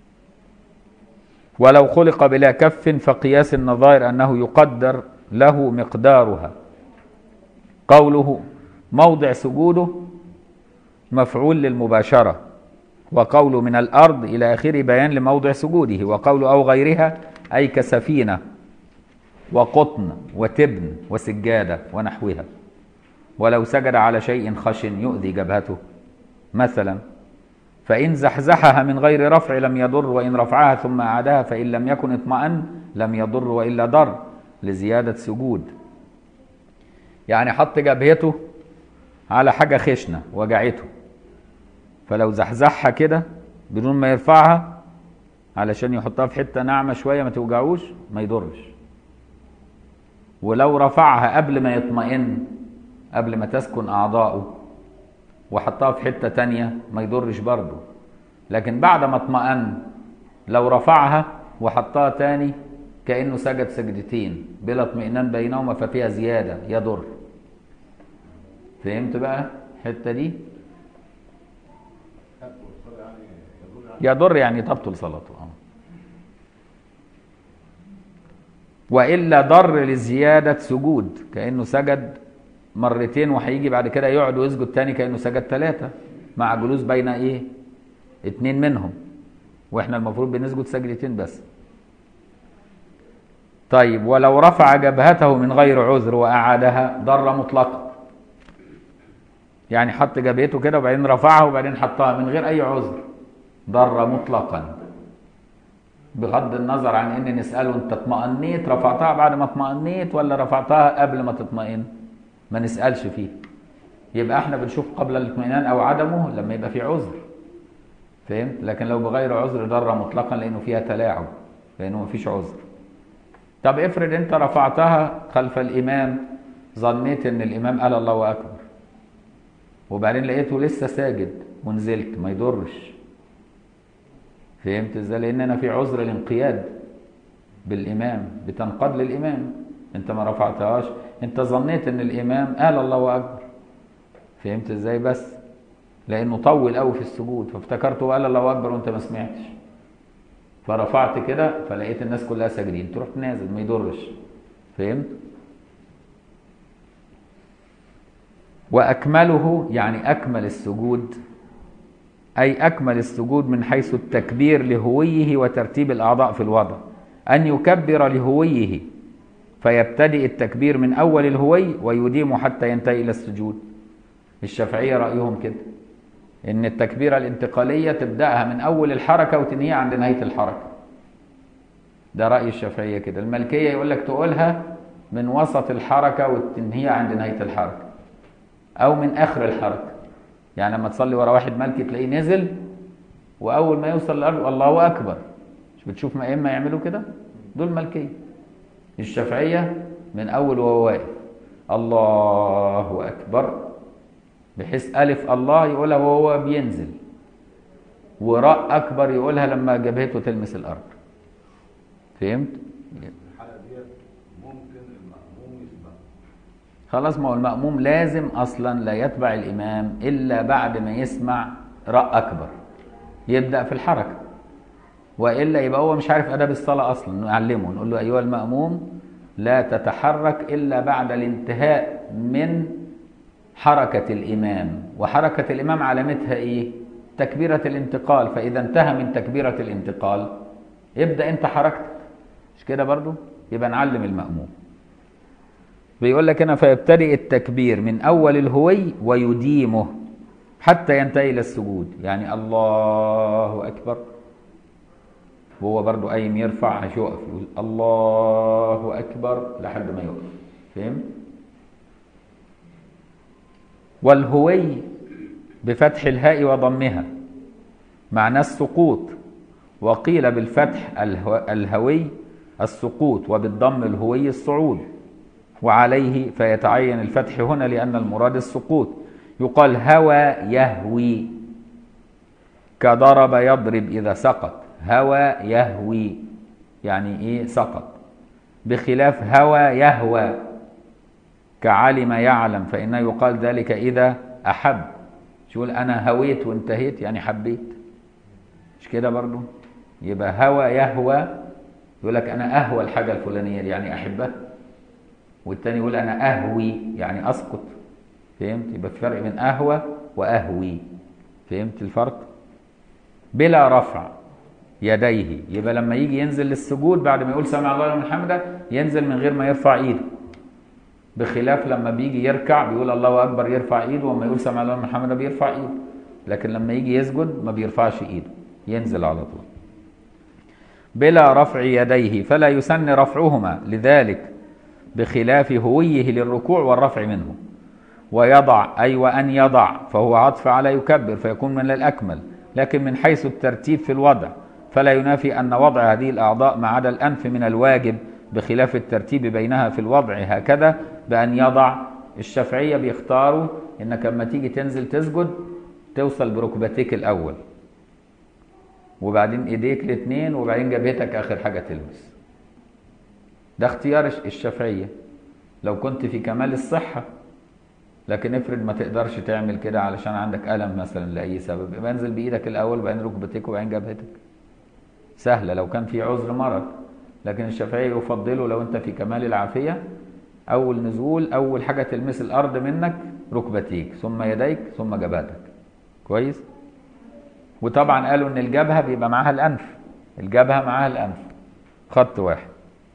ولو خلق بلا كف فقياس النظائر أنه يقدر له مقدارها قوله موضع سجوده مفعول للمباشرة وقول من الأرض إلى آخره بيان لموضع سجوده وقول أو غيرها أي كسفينة وقطن وتبن وسجادة ونحوها ولو سجد على شيء خشن يؤذي جبهته مثلا فإن زحزحها من غير رفع لم يضر وإن رفعها ثم أعادها فإن لم يكن اطمأن لم يضر وإلا ضر لزيادة سجود يعني حط جبهته على حاجة خشنة وجعته فلو زحزحها كده بدون ما يرفعها علشان يحطها في حتة ناعمة شوية ما توجعوش ما يضرش ولو رفعها قبل ما يطمئن قبل ما تسكن أعضاؤه وحطها في حتة تانية ما يضرش برضه لكن بعد ما اطمأن لو رفعها وحطها تاني كأنه سجد سجدتين بلا اطمئنان بينهما ففيها زيادة يضر فهمت بقى الحتة دي يضر يعني تبطل صلاته آه. وإلا ضر لزيادة سجود كأنه سجد مرتين وهيجي بعد كده يقعد ويسجد تاني كأنه سجد ثلاثة مع جلوس بين ايه اتنين منهم واحنا المفروض بنسجد سجدتين بس طيب ولو رفع جبهته من غير عذر وأعادها ضر مطلقا يعني حط جبهته كده وبعدين رفعها وبعدين حطها من غير أي عذر ضر مطلقا بغض النظر عن ان نسأله انت اطمأنيت رفعتها بعد ما اطمأنيت ولا رفعتها قبل ما تطمئن ما نسالش فيه يبقى احنا بنشوف قبل الاطمئنان او عدمه لما يبقى في عذر فهمت لكن لو بغير عذر ضر مطلقا لانه فيها تلاعب لانه مفيش عذر طب افرض انت رفعتها خلف الامام ظنيت ان الامام قال الله اكبر وبعدين لقيته لسه ساجد ونزلت ما يضرش فهمت ازاي لان انا في عذر الانقياد بالامام بتنقاد للامام انت ما رفعتهاش انت ظنيت ان الامام قال الله اكبر فهمت ازاي بس لانه طول قوي في السجود فافتكرته قال الله اكبر وانت ما سمعتش فرفعت كده فلقيت الناس كلها ساجدين تروح نازل ما يضرش فهمت واكمله يعني اكمل السجود اي اكمل السجود من حيث التكبير لهويه وترتيب الاعضاء في الوضع ان يكبر لهويه فيبتدئ التكبير من اول الهوي ويديم حتى ينتهي الى السجود الشافعيه رايهم كده ان التكبيره الانتقاليه تبداها من اول الحركه وتنهيها عند نهايه الحركه ده راي الشافعيه كده الملكيه يقول لك تقولها من وسط الحركه وتنهيها عند نهايه الحركه او من اخر الحركه يعني لما تصلي ورا واحد ملكي تلاقيه نزل واول ما يوصل الارض الله اكبر مش بتشوف ما اما يعملوا كده دول ملكيه الشافعيه من اول وهو واقف الله اكبر بحيث ألف الله يقولها وهو بينزل وراء أكبر يقولها لما جبهته تلمس الأرض فهمت؟ الحالة ديت ممكن المأموم يسبق خلاص ما هو المأموم لازم أصلا لا يتبع الإمام إلا بعد ما يسمع راء أكبر يبدأ في الحركة وإلا يبقى هو مش عارف آداب الصلاة أصلا نعلمه نقول له أيها المأموم لا تتحرك إلا بعد الانتهاء من حركة الإمام وحركة الإمام علامتها إيه؟ تكبيرة الانتقال فإذا انتهى من تكبيرة الانتقال ابدأ أنت حركتك مش كده برضو؟ يبقى نعلم المأموم بيقول لك هنا فيبتدئ التكبير من أول الهوي ويديمه حتى ينتهي إلى السجود يعني الله أكبر وهو برضو قايم يرفع هيقف يقول الله أكبر لحد ما يقف فهمت؟ والهوي بفتح الهاء وضمها معناه السقوط وقيل بالفتح الهو الهوي السقوط وبالضم الهوي الصعود وعليه فيتعين الفتح هنا لأن المراد السقوط يقال هوى يهوي كضرب يضرب إذا سقط هوى يهوي يعني إيه سقط بخلاف هوى يهوى كعلم يعلم فإنه يقال ذلك إذا أحب شو يقول أنا هويت وانتهيت يعني حبيت مش كده برضو يبقى هوى يهوى يقول لك أنا أهوى الحاجة الفلانية دي يعني أحبها والتاني يقول أنا أهوي يعني أسقط فهمت يبقى في فرق بين أهوى وأهوي فهمت الفرق بلا رفع يديه يبقى لما يجي ينزل للسجود بعد ما يقول سمع الله لمن حمده ينزل من غير ما يرفع ايده بخلاف لما بيجي يركع بيقول الله اكبر يرفع ايده وما يقول سمع الله لمن حمده بيرفع ايده لكن لما يجي يسجد ما بيرفعش ايده ينزل على طول بلا رفع يديه فلا يسن رفعهما لذلك بخلاف هويه للركوع والرفع منه ويضع أي وأن يضع فهو عطف على يكبر فيكون من الأكمل لكن من حيث الترتيب في الوضع فلا ينافي أن وضع هذه الأعضاء ما عدا الأنف من الواجب بخلاف الترتيب بينها في الوضع هكذا بأن يضع الشافعية بيختاروا إنك لما تيجي تنزل تسجد توصل بركبتيك الأول وبعدين إيديك الاثنين وبعدين جبهتك آخر حاجة تلمس ده اختيار الشافعية لو كنت في كمال الصحة لكن افرض ما تقدرش تعمل كده علشان عندك ألم مثلا لأي سبب يبقى انزل بإيدك الأول وبعدين ركبتيك وبعدين جبهتك سهلة لو كان في عذر مرض لكن الشافعية يفضلوا لو أنت في كمال العافية أول نزول أول حاجة تلمس الأرض منك ركبتيك ثم يديك ثم جبهتك كويس وطبعا قالوا إن الجبهة بيبقى معاها الأنف الجبهة معاها الأنف خط واحد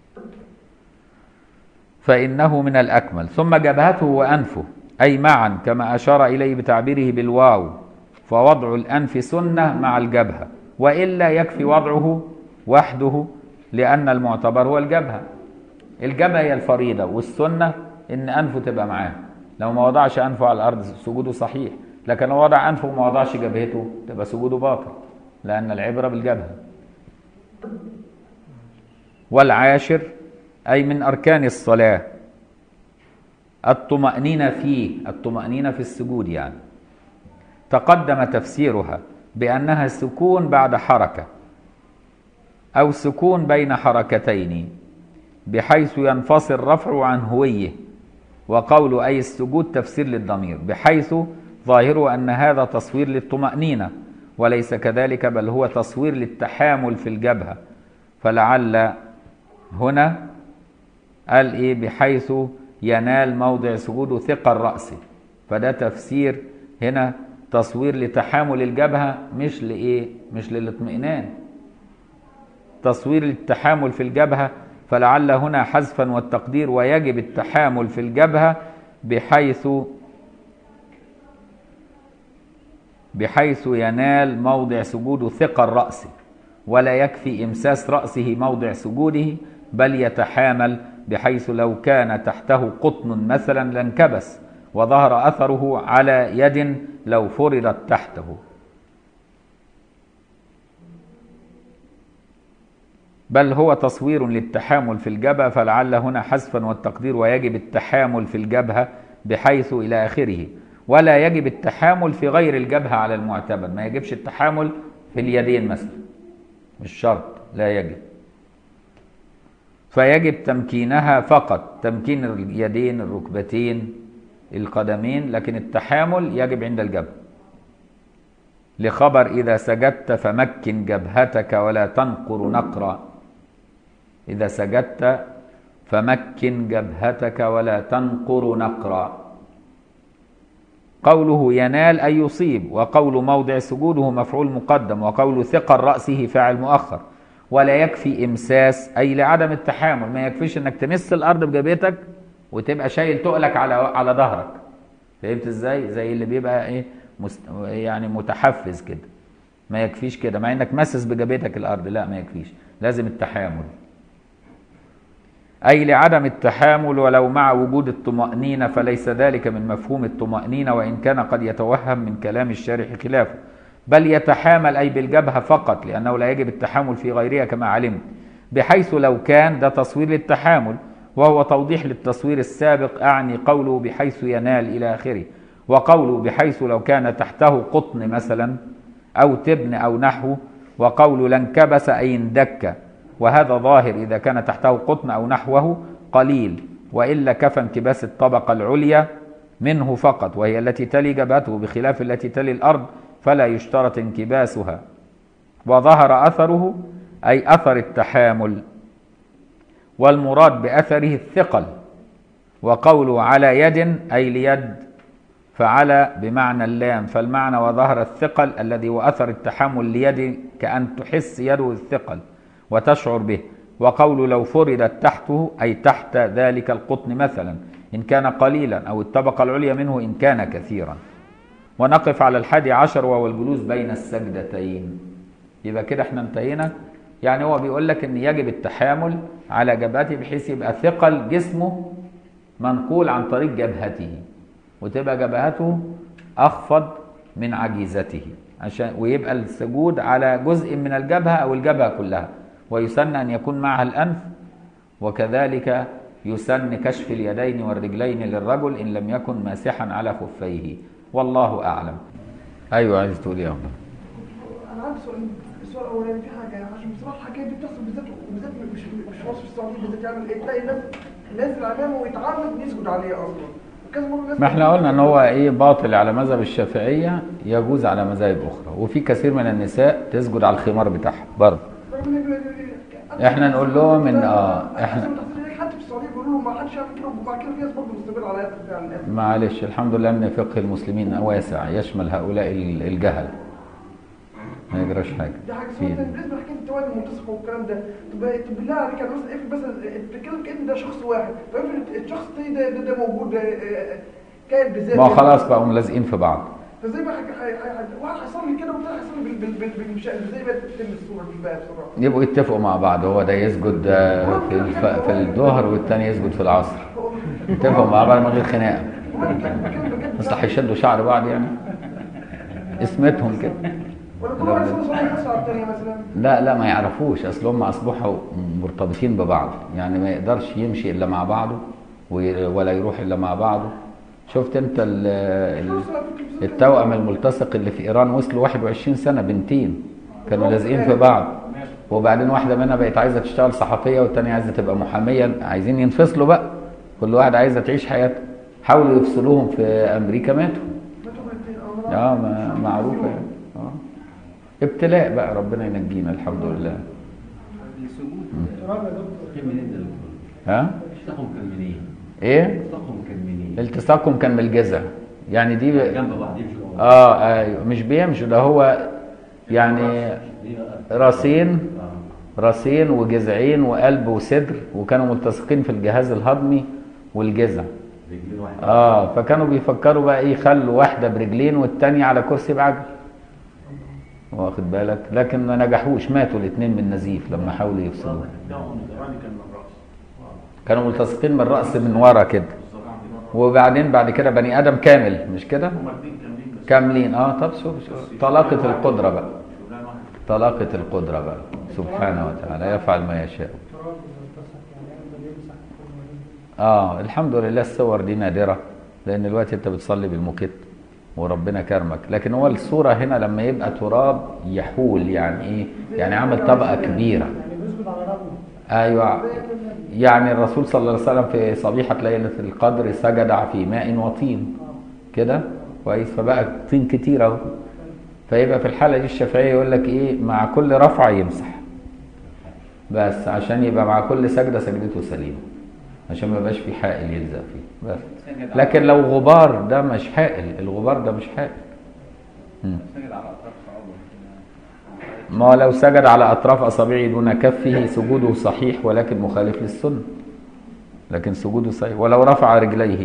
فإنه من الأكمل ثم جبهته وأنفه أي معا كما أشار إليه بتعبيره بالواو فوضع الأنف سنة مع الجبهة وإلا يكفي وضعه وحده لأن المعتبر هو الجبهة الجبهة هي الفريضة والسنة إن أنفه تبقى معاه لو ما وضعش انفه على الارض سجوده صحيح لكن لو وضع انفه وما وضعش جبهته تبقى سجوده باطل لان العبره بالجبهه والعاشر اي من اركان الصلاه الطمأنينة فيه الطمأنينة في السجود يعني تقدم تفسيرها بأنها سكون بعد حركة أو سكون بين حركتين بحيث ينفصل رفعه عن هويه وقول أي السجود تفسير للضمير بحيث ظاهره أن هذا تصوير للطمأنينة وليس كذلك بل هو تصوير للتحامل في الجبهة فلعل هنا قال إيه بحيث ينال موضع سجوده ثقل رأسه فده تفسير هنا تصوير لتحامل الجبهة مش لإيه مش للاطمئنان تصوير للتحامل في الجبهة فلعل هنا حذفا والتقدير ويجب التحامل في الجبهة بحيث بحيث ينال موضع سجوده ثقل رأسه ولا يكفي إمساس رأسه موضع سجوده بل يتحامل بحيث لو كان تحته قطن مثلا لانكبس وظهر أثره على يد لو فرضت تحته بل هو تصوير للتحامل في الجبهة فلعل هنا حذفا والتقدير ويجب التحامل في الجبهة بحيث إلى آخره ولا يجب التحامل في غير الجبهة على المعتمد ما يجبش التحامل في اليدين مثلا مش شرط لا يجب فيجب تمكينها فقط تمكين اليدين الركبتين القدمين لكن التحامل يجب عند الجبهة لخبر إذا سجدت فمكن جبهتك ولا تنقر نقرا إذا سجدت فمكن جبهتك ولا تنقر نقرا قوله ينال أي يصيب وقول موضع سجوده مفعول مقدم وقول ثقل رأسه فاعل مؤخر ولا يكفي إمساس أي لعدم التحامل ما يكفيش إنك تمس الأرض بجبهتك وتبقى شايل تقلك على على ظهرك فهمت ازاي زي اللي بيبقى ايه مست... يعني متحفز كده ما يكفيش كده مع انك مسس بجبهتك الارض لا ما يكفيش لازم التحامل اي لعدم التحامل ولو مع وجود الطمأنينة فليس ذلك من مفهوم الطمأنينة وان كان قد يتوهم من كلام الشارح خلافه بل يتحامل اي بالجبهة فقط لانه لا يجب التحامل في غيرها كما علمت بحيث لو كان ده تصوير للتحامل وهو توضيح للتصوير السابق أعني قوله بحيث ينال إلى آخره وقوله بحيث لو كان تحته قطن مثلا أو تبن أو نحو وقول لانكبس أي اندك وهذا ظاهر إذا كان تحته قطن أو نحوه قليل وإلا كفى انكباس الطبقة العليا منه فقط وهي التي تلي جبهته بخلاف التي تلي الأرض فلا يشترط انكباسها وظهر أثره أي أثر التحامل والمراد بأثره الثقل وقوله على يد أي ليد فعلى بمعنى اللام فالمعنى وظهر الثقل الذي هو أثر التحمل ليد كأن تحس يده الثقل وتشعر به وقول لو فردت تحته أي تحت ذلك القطن مثلا إن كان قليلا أو الطبقة العليا منه إن كان كثيرا ونقف على الحادي عشر وهو الجلوس بين السجدتين يبقى كده احنا انتهينا يعني هو بيقول لك ان يجب التحامل على جبهته بحيث يبقى ثقل جسمه منقول عن طريق جبهته وتبقى جبهته اخفض من عجيزته عشان ويبقى السجود على جزء من الجبهه او الجبهه كلها ويسن ان يكون معها الانف وكذلك يسن كشف اليدين والرجلين للرجل ان لم يكن ماسحا على خفيه والله اعلم ايوه عايز تقول ايه يا عمر انا عندي سؤال السؤال الاولاني في حاجه عشان بصراحه الحكايه دي بتحصل بالذات وبالذات مش مش في مصر السعوديه بالذات يعني إيه، تلاقي الناس نازل امامه ويتعمد يسجد عليه اصلا كذا مره ناس ما احنا قلنا ان هو ايه باطل على مذهب الشافعيه يجوز على مذاهب اخرى وفي كثير من النساء تسجد على الخمار بتاعها برضه إحنا نقول لهم إن- آه، إحنا- حتى في السعوديه بيقولوا له ما حدش يعمل كده وبعد كده في ناس برضه مستمر على هذا الفعل الآن. معلش الحمد لله ان فقه المسلمين واسع يشمل هؤلاء ال- الجهل ما يجراش حاجه دي حاجه في اسمها تاني. بالنسبه لحكايه التوالي المنتصفه والكلام ده طب طب بالله عليك يعني مثلا افرض مثلا بتتكلم كان ده شخص واحد فافرض الشخص التاني ده ده, ده موجود ده آه، كائن بذاته ما هو خلاص بقوا ملازقين في بعض فزي ما حاجة حي- حي- حي- واحد هيصلي كده والتاني هيصلي بال- بال- بال- بالمشاء زي ما تتم الصوره دي بقى بصراحه يبقوا يتفقوا مع بعض هو ده يسجد آه، في الف... في الظهر والتاني يسجد في العصر يتفقوا مع بعض من غير خناقه اصل هيشدوا شعر بعض يعني اسمتهم كده ولا كل واحد يصلي صلاه يسرع الثانيه مثلا لا لا ما يعرفوش اصل هم اصبحوا مرتبطين ببعض يعني ما يقدرش يمشي الا مع بعضه وي- ولا يروح الا مع بعضه شفت انت ال- ال- التوأم الملتصق اللي في ايران وصلوا 21 سنه بنتين كانوا لازقين في بعض وبعدين واحده منها بقت عايزه تشتغل صحفيه والتانيه عايزه تبقى محاميه عايزين ينفصلوا بقى كل واحد عايزه تعيش حياتها حاولوا يفصلوهم في امريكا ماتوا ماتوا بالاثنين اه اه ما- معروفه يعني اه ابتلاء بقى ربنا ينجينا الحمد لله السجود تراب يا دكتور كان منين ده دكتور؟ ها اشتقهم كان منين؟ ايه اشتقهم كان منين؟ التصاقهم كان من الجذع يعني دي ب... جنب بعض يمشوا اه ايوه مش بيمشوا ده هو يعني ليه بقى؟ راسين اه راسين وجذعين وقلب وصدر وكانوا ملتصقين في الجهاز الهضمي والجذع رجلين واحده اه فكانوا بيفكروا بقى ايه يخلوا واحده برجلين والتانيه على كرسي بعجل واخد بالك لكن ما نجحوش ماتوا الاثنين من نزيف لما حاولوا يفصلوه بتاعهم الإيراني كان من الرأس كانوا ملتصقين من الراس من ورا كده وبعدين بعد كده بني ادم كامل مش كده هما الاثنين كاملين بس كاملين اه طب شوف شوف طلاقه القدره بقى شغلانه واحده طلاقه القدره بقى سبحانه وتعالى يفعل ما يشاء تراب ملتصق يعني يقدر يمسح كل مريض اه الحمد لله الصور دي نادره لان دلوقتي انت بتصلي بالموكيت وربنا كرمك لكن هو الصوره هنا لما يبقى تراب يحول يعني ايه يعني عامل طبقه كبيره يعني بيسجد على رجله ايوه يعني الرسول صلى الله عليه وسلم في صبيحه ليله القدر سجد في ماء وطين كده كويس فبقى طين كتير اهو فيبقى في الحاله دي الشافعيه يقول لك ايه مع كل رفعه يمسح بس عشان يبقى مع كل سجده سجدته سليمه عشان ما يبقاش في حائل يلزق فيه بس لكن لو غبار ده مش حائل الغبار ده مش حائل مم. سجد على اطراف صعوبه ما هو لو سجد على أطراف أصابعه دون كفه سجوده صحيح ولكن مخالف للسنة لكن سجوده صحيح ولو رفع رجليه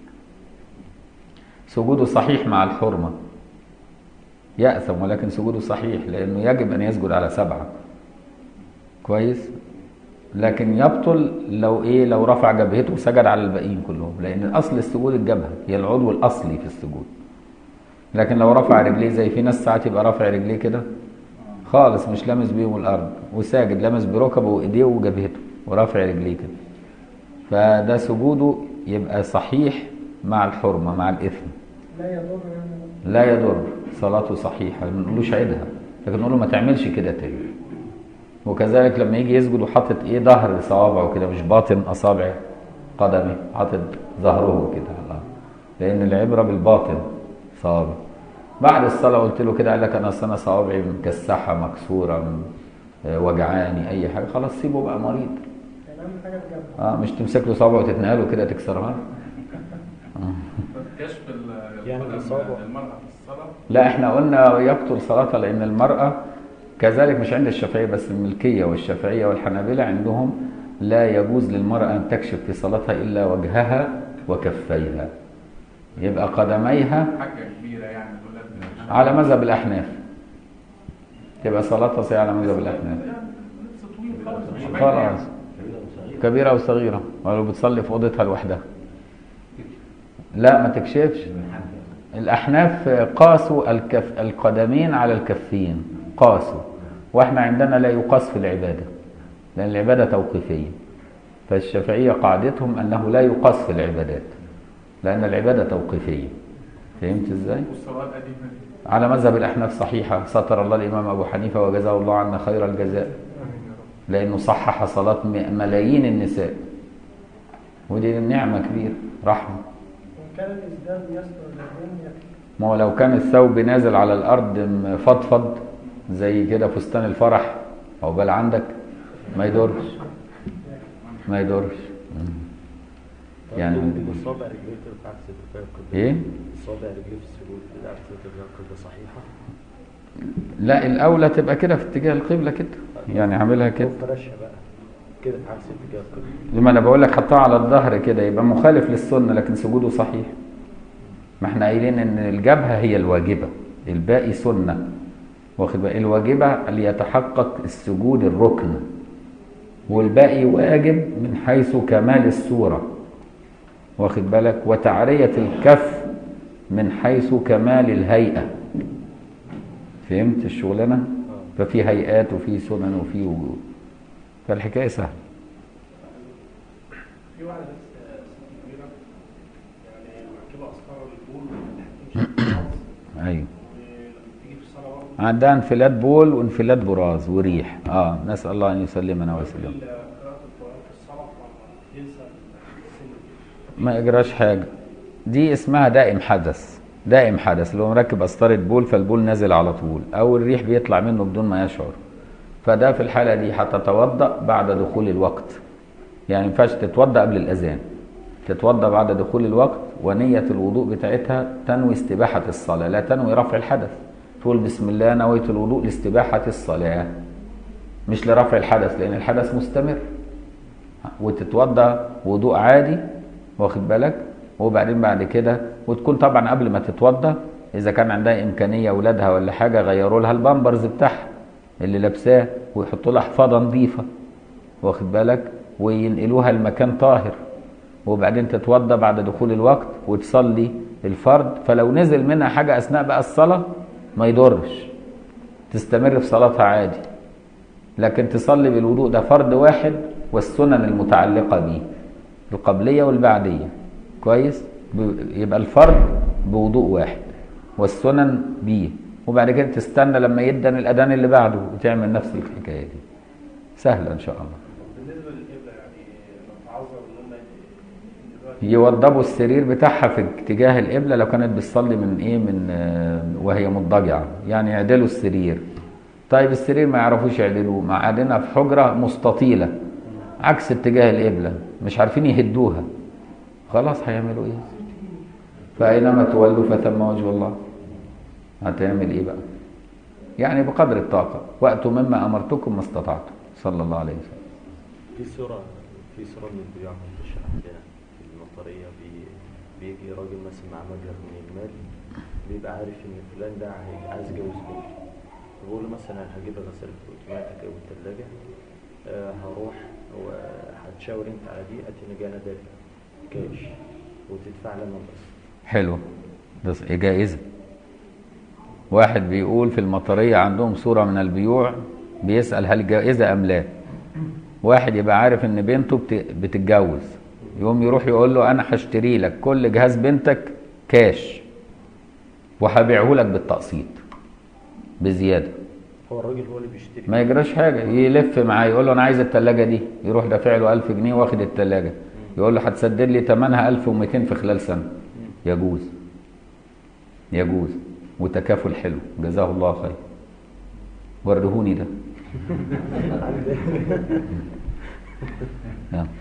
سجوده صحيح مع الحرمة يأثم ولكن سجوده صحيح لأنه يجب أن يسجد على سبعة كويس لكن يبطل لو ايه لو رفع جبهته وسجد على الباقيين كلهم لان اصل السجود الجبهه هي العضو الاصلي في السجود لكن لو رفع رجليه زي في ناس ساعات يبقى رافع رجليه كده خالص مش لامس بيهم الارض وساجد لامس بركبه وايديه وجبهته ورافع رجليه كده فده سجوده يبقى صحيح مع الحرمه مع الاثم لا يضر يعني لا يضر صلاته صحيحه ما نقولوش عيدها لكن نقول له ما تعملش كده تاني وكذلك لما يجي يسجد وحاطط ايه ظهر صوابعه كده مش باطن اصابع قدمه حاطط ظهره كده على الارض لان العبره بالباطن صوابع بعد الصلاه قلت له كده قال لك انا اصل انا صوابعي مكسحه مكسوره م- آه، وجعاني اي حاجه خلاص سيبه بقى مريض يعني اهم حاجه الجبهه اه مش تمسك له صوابعه وتتنقله كده تكسرها كشف ال- يعني القدم الإصابة. للمرأة في الصلاة لا احنا قلنا يبطل صلاتها لان المرأة كذلك مش عند الشافعية بس الملكية والشافعية والحنابلة عندهم لا يجوز للمرأة أن تكشف في صلاتها إلا وجهها وكفيها يبقى قدميها حاجة كبيرة يعني دولت من على مذهب الأحناف تبقى صلاتها صحيحة على مذهب الأحناف لبس طويل خالص مش باين خلاص يعني. كبيره وصغيره كبيرة وصغيرة ولو بتصلي في أوضتها لوحدها لا ما تكشفش الأحناف قاسوا الكف القدمين على الكفين قاسوا واحنا عندنا لا يقاس في العبادة لأن العبادة توقيفية فالشافعية قاعدتهم أنه لا يقاس في العبادات لأن العبادة توقيفية فهمت ازاي؟ والصلاة القديمة دي على مذهب الأحناف صحيحة ستر الله الإمام أبو حنيفة وجزاه الله عنا خير الجزاء لأنه صحح صلاة م- ملايين النساء ودي نعمة كبيرة رحمة وان كان الاسدال يستر اليدين يكفي ما هو لو كان الثوب نازل على الارض مفضفض زي كده فستان الفرح او بل عندك ما يضرش ما يضرش مم. يعني الصابع رجليه ترفع عكس اتجاه القبلة ايه الصابع رجليه في السجود كده عكس اتجاه القبلة صحيحة لا الاولى تبقى كده في اتجاه القبله كده يعني عاملها كده أو فرشها بقى كده في عكس اتجاه القبلة زي ما انا بقول لك حطها على الظهر كده يبقى مخالف للسنه لكن سجوده صحيح ما احنا قايلين ان الجبهه هي الواجبه الباقي سنه واخد بالك الواجبه ليتحقق السجود الركن والباقي واجب من حيث كمال الصوره واخد بالك وتعرية الكف من حيث كمال الهيئة فهمت الشغلانة ففي هيئات وفي سنن وفي وجود فالحكاية سهلة في واحدة بس ست كبيرة يعني مركبة أسطرة للبول ما بتحكمش في الرأس ايوه ولما بتيجي في الصلاة برضه عندها انفلات بول وانفلات براز وريح اه نسأل الله ان يسلمنا ويسلم قراءة القرآن في الصلاة طبعا ينسى السن دي ما يجراش حاجة دي اسمها دائم حدث دائم حدث اللي هو مركب قسطرة بول فالبول نازل على طول او الريح بيطلع منه بدون ما يشعر فده في الحالة دي هتتوضأ بعد دخول الوقت يعني ما ينفعش تتوضأ قبل الأذان تتوضأ بعد دخول الوقت ونية الوضوء بتاعتها تنوي استباحة الصلاة لا تنوي رفع الحدث تقول بسم الله نويت الوضوء لاستباحة الصلاة مش لرفع الحدث لأن الحدث مستمر وتتوضأ وضوء عادي واخد بالك وبعدين بعد كده وتكون طبعا قبل ما تتوضأ إذا كان عندها إمكانية أولادها ولا حاجة غيروا لها البامبرز بتاعها اللي لابساه ويحطوا لها حفاضة نظيفة واخد بالك وينقلوها لمكان طاهر وبعدين تتوضا بعد دخول الوقت وتصلي الفرض فلو نزل منها حاجه اثناء بقى الصلاه ما يضرش تستمر في صلاتها عادي لكن تصلي بالوضوء ده فرض واحد والسنن المتعلقه به القبليه والبعديه كويس ب- يبقى الفرض بوضوء واحد والسنن بيه وبعد كده تستنى لما يدن الاذان اللي بعده وتعمل نفس الحكايه دي سهله ان شاء الله بالنسبة للقبلة يعني لما تعذر إن هم دلوقتي يوضبوا السرير بتاعها في اتجاه القبله لو كانت بتصلي من ايه من آه، وهي مضطجعه يعني يعدلوا السرير طيب السرير ما يعرفوش يعدلوه مع قاعدينها في حجره مستطيله عكس اتجاه القبله مش عارفين يهدوها خلاص هيعملوا ايه فاينما تولوا فثم وجه الله هتعمل ايه بقى يعني بقدر الطاقه واتوا مما امرتكم ما استطعتم صلى الله عليه وسلم في صورة في صورة من البيوع منتشرة عندنا في المطرية بي بيجي راجل مثلا مع مبلغ من المال بيبقى عارف إن فلان ده هي- عايز يجوز بنته بقول له مثلا أنا هجيب غسالة أوتوماتيك أو التلاجة آه هروح وهتشاور أنت على دي أتيني جانا دافع كاش وتدفع لنا بس حلو ده س- جائزة واحد بيقول في المطرية عندهم صورة من البيوع بيسأل هل جائزة أم لا واحد يبقى عارف ان بنته بت- بتتجوز يقوم يروح يقول له انا هشتري لك كل جهاز بنتك كاش وهبيعه لك بالتقسيط بزيادة هو الراجل هو اللي بيشتري ما يجراش حاجة يلف معاه يقول له أنا عايز التلاجة دي يروح دافع له 1000 جنيه واخد التلاجة يقول له هتسدد لي ثمنها 1200 في خلال سنة يجوز يجوز وتكافل حلو جزاه الله خير ورهوني ده يلا.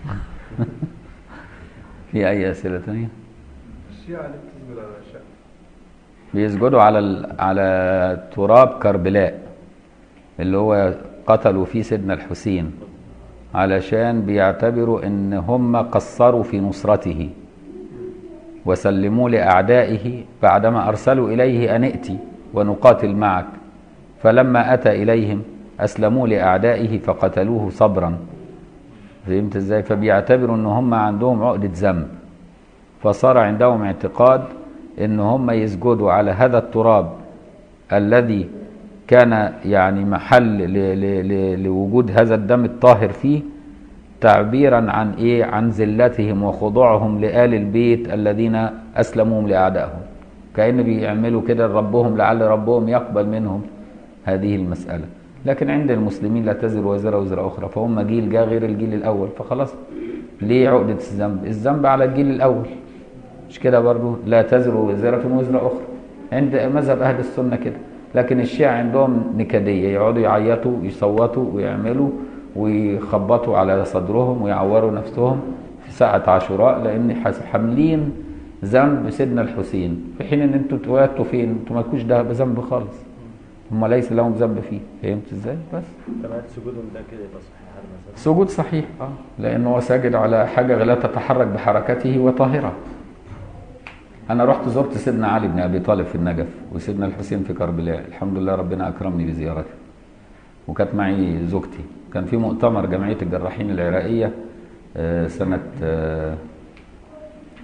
في أي أسئلة تانية؟ الشيعة اللي بتسجد على الشقة بيسجدوا على ال- على تراب كربلاء اللي هو قتلوا فيه سيدنا الحسين علشان بيعتبروا ان هم قصروا في نصرته وسلموا لاعدائه بعدما ارسلوا اليه ان ائتي ونقاتل معك فلما اتى اليهم اسلموا لاعدائه فقتلوه صبرا فهمت ازاي فبيعتبروا ان هم عندهم عقده ذنب فصار عندهم اعتقاد ان هم يسجدوا على هذا التراب الذي كان يعني محل ل ل ل لوجود هذا الدم الطاهر فيه تعبيرا عن ايه عن ذلتهم وخضوعهم لآل البيت الذين اسلموهم لاعدائهم كأن بيعملوا كده لربهم لعل ربهم يقبل منهم هذه المسألة لكن عند المسلمين لا تزر وزر وزر أخرى فهم جيل جاء غير الجيل الأول فخلاص ليه عقدة الذنب الذنب على الجيل الأول مش كده برضو لا تزر وزرة وزر أخرى عند مذهب أهل السنة كده لكن الشيعة عندهم نكدية يقعدوا يعيطوا يصوتوا ويعملوا ويخبطوا على صدرهم ويعوروا نفسهم في ساعة عاشوراء لأن حس- حاملين ذنب سيدنا الحسين في حين ان انتوا اتولدتوا فين انتوا مالكوش ده ذنب خالص هم ليس لهم ذنب فيه فهمت ازاي بس طبعا سجودهم ده كده يبقى صحيح على المذهب سجود صحيح اه لانه هو ساجد على حاجه لا تتحرك بحركته وطاهره انا رحت زرت سيدنا علي بن ابي طالب في النجف وسيدنا الحسين في كربلاء الحمد لله ربنا اكرمني بزيارته وكانت معي زوجتي كان في مؤتمر جمعيه الجراحين العراقيه آه، سنه آه،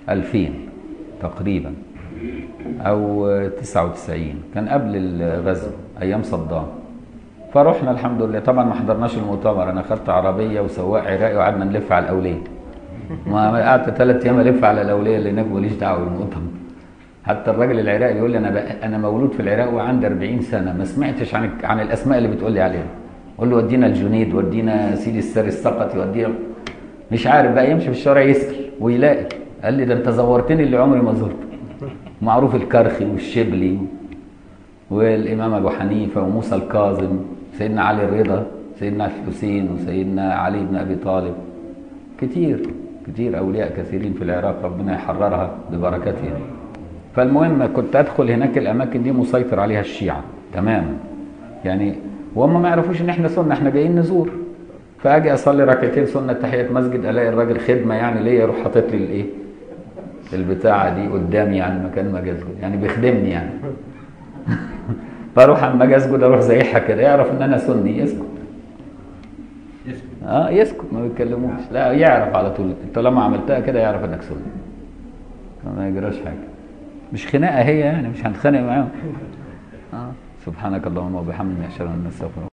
2000 تقريبا او 99 كان قبل الغزو ايام صدام فرحنا الحمد لله طبعا ما حضرناش المؤتمر انا خدت عربيه وسواق عراقي وقعدنا نلف على الاوليه ما قعدت ثلاث ايام الف على الاوليه اللي هناك ماليش دعوه بالمؤتمر حتى الراجل العراقي بيقول لي انا بقى انا مولود في العراق وعندي 40 سنه ما سمعتش عن عن الاسماء اللي بتقول لي عليها قول له ودينا الجنيد ودينا سيدي الساري السقطي ودينا مش عارف بقى يمشي في الشارع يسال ويلاقي قال لي ده انت زورتني اللي عمري ما زرته معروف الكرخي والشبلي والامام ابو حنيفه وموسى الكاظم سيدنا علي الرضا سيدنا الحسين وسيدنا علي بن ابي طالب كتير كتير اولياء كثيرين في العراق ربنا يحررها ببركتها فالمهم كنت ادخل هناك الاماكن دي مسيطر عليها الشيعه تماما يعني وهم ما يعرفوش ان احنا سنه احنا جايين نزور فاجي اصلي ركعتين سنه تحيه مسجد الاقي الراجل خدمه يعني ليا يروح حاطط لي الايه البتاعه دي قدامي يعني مكان ما اجي اسجد يعني بيخدمني يعني فاروح اما اجي اسجد اروح زيحها كده يعرف ان انا سني يسكت يسكت اه يسكت ما بيتكلموش لا يعرف على طول انت لما عملتها كده يعرف انك سني ما يجراش حاجه مش خناقه هي يعني مش هنتخانق معاهم اه سبحانك اللهم وبحمدك اشهد ان لا اله الا انت استغفرك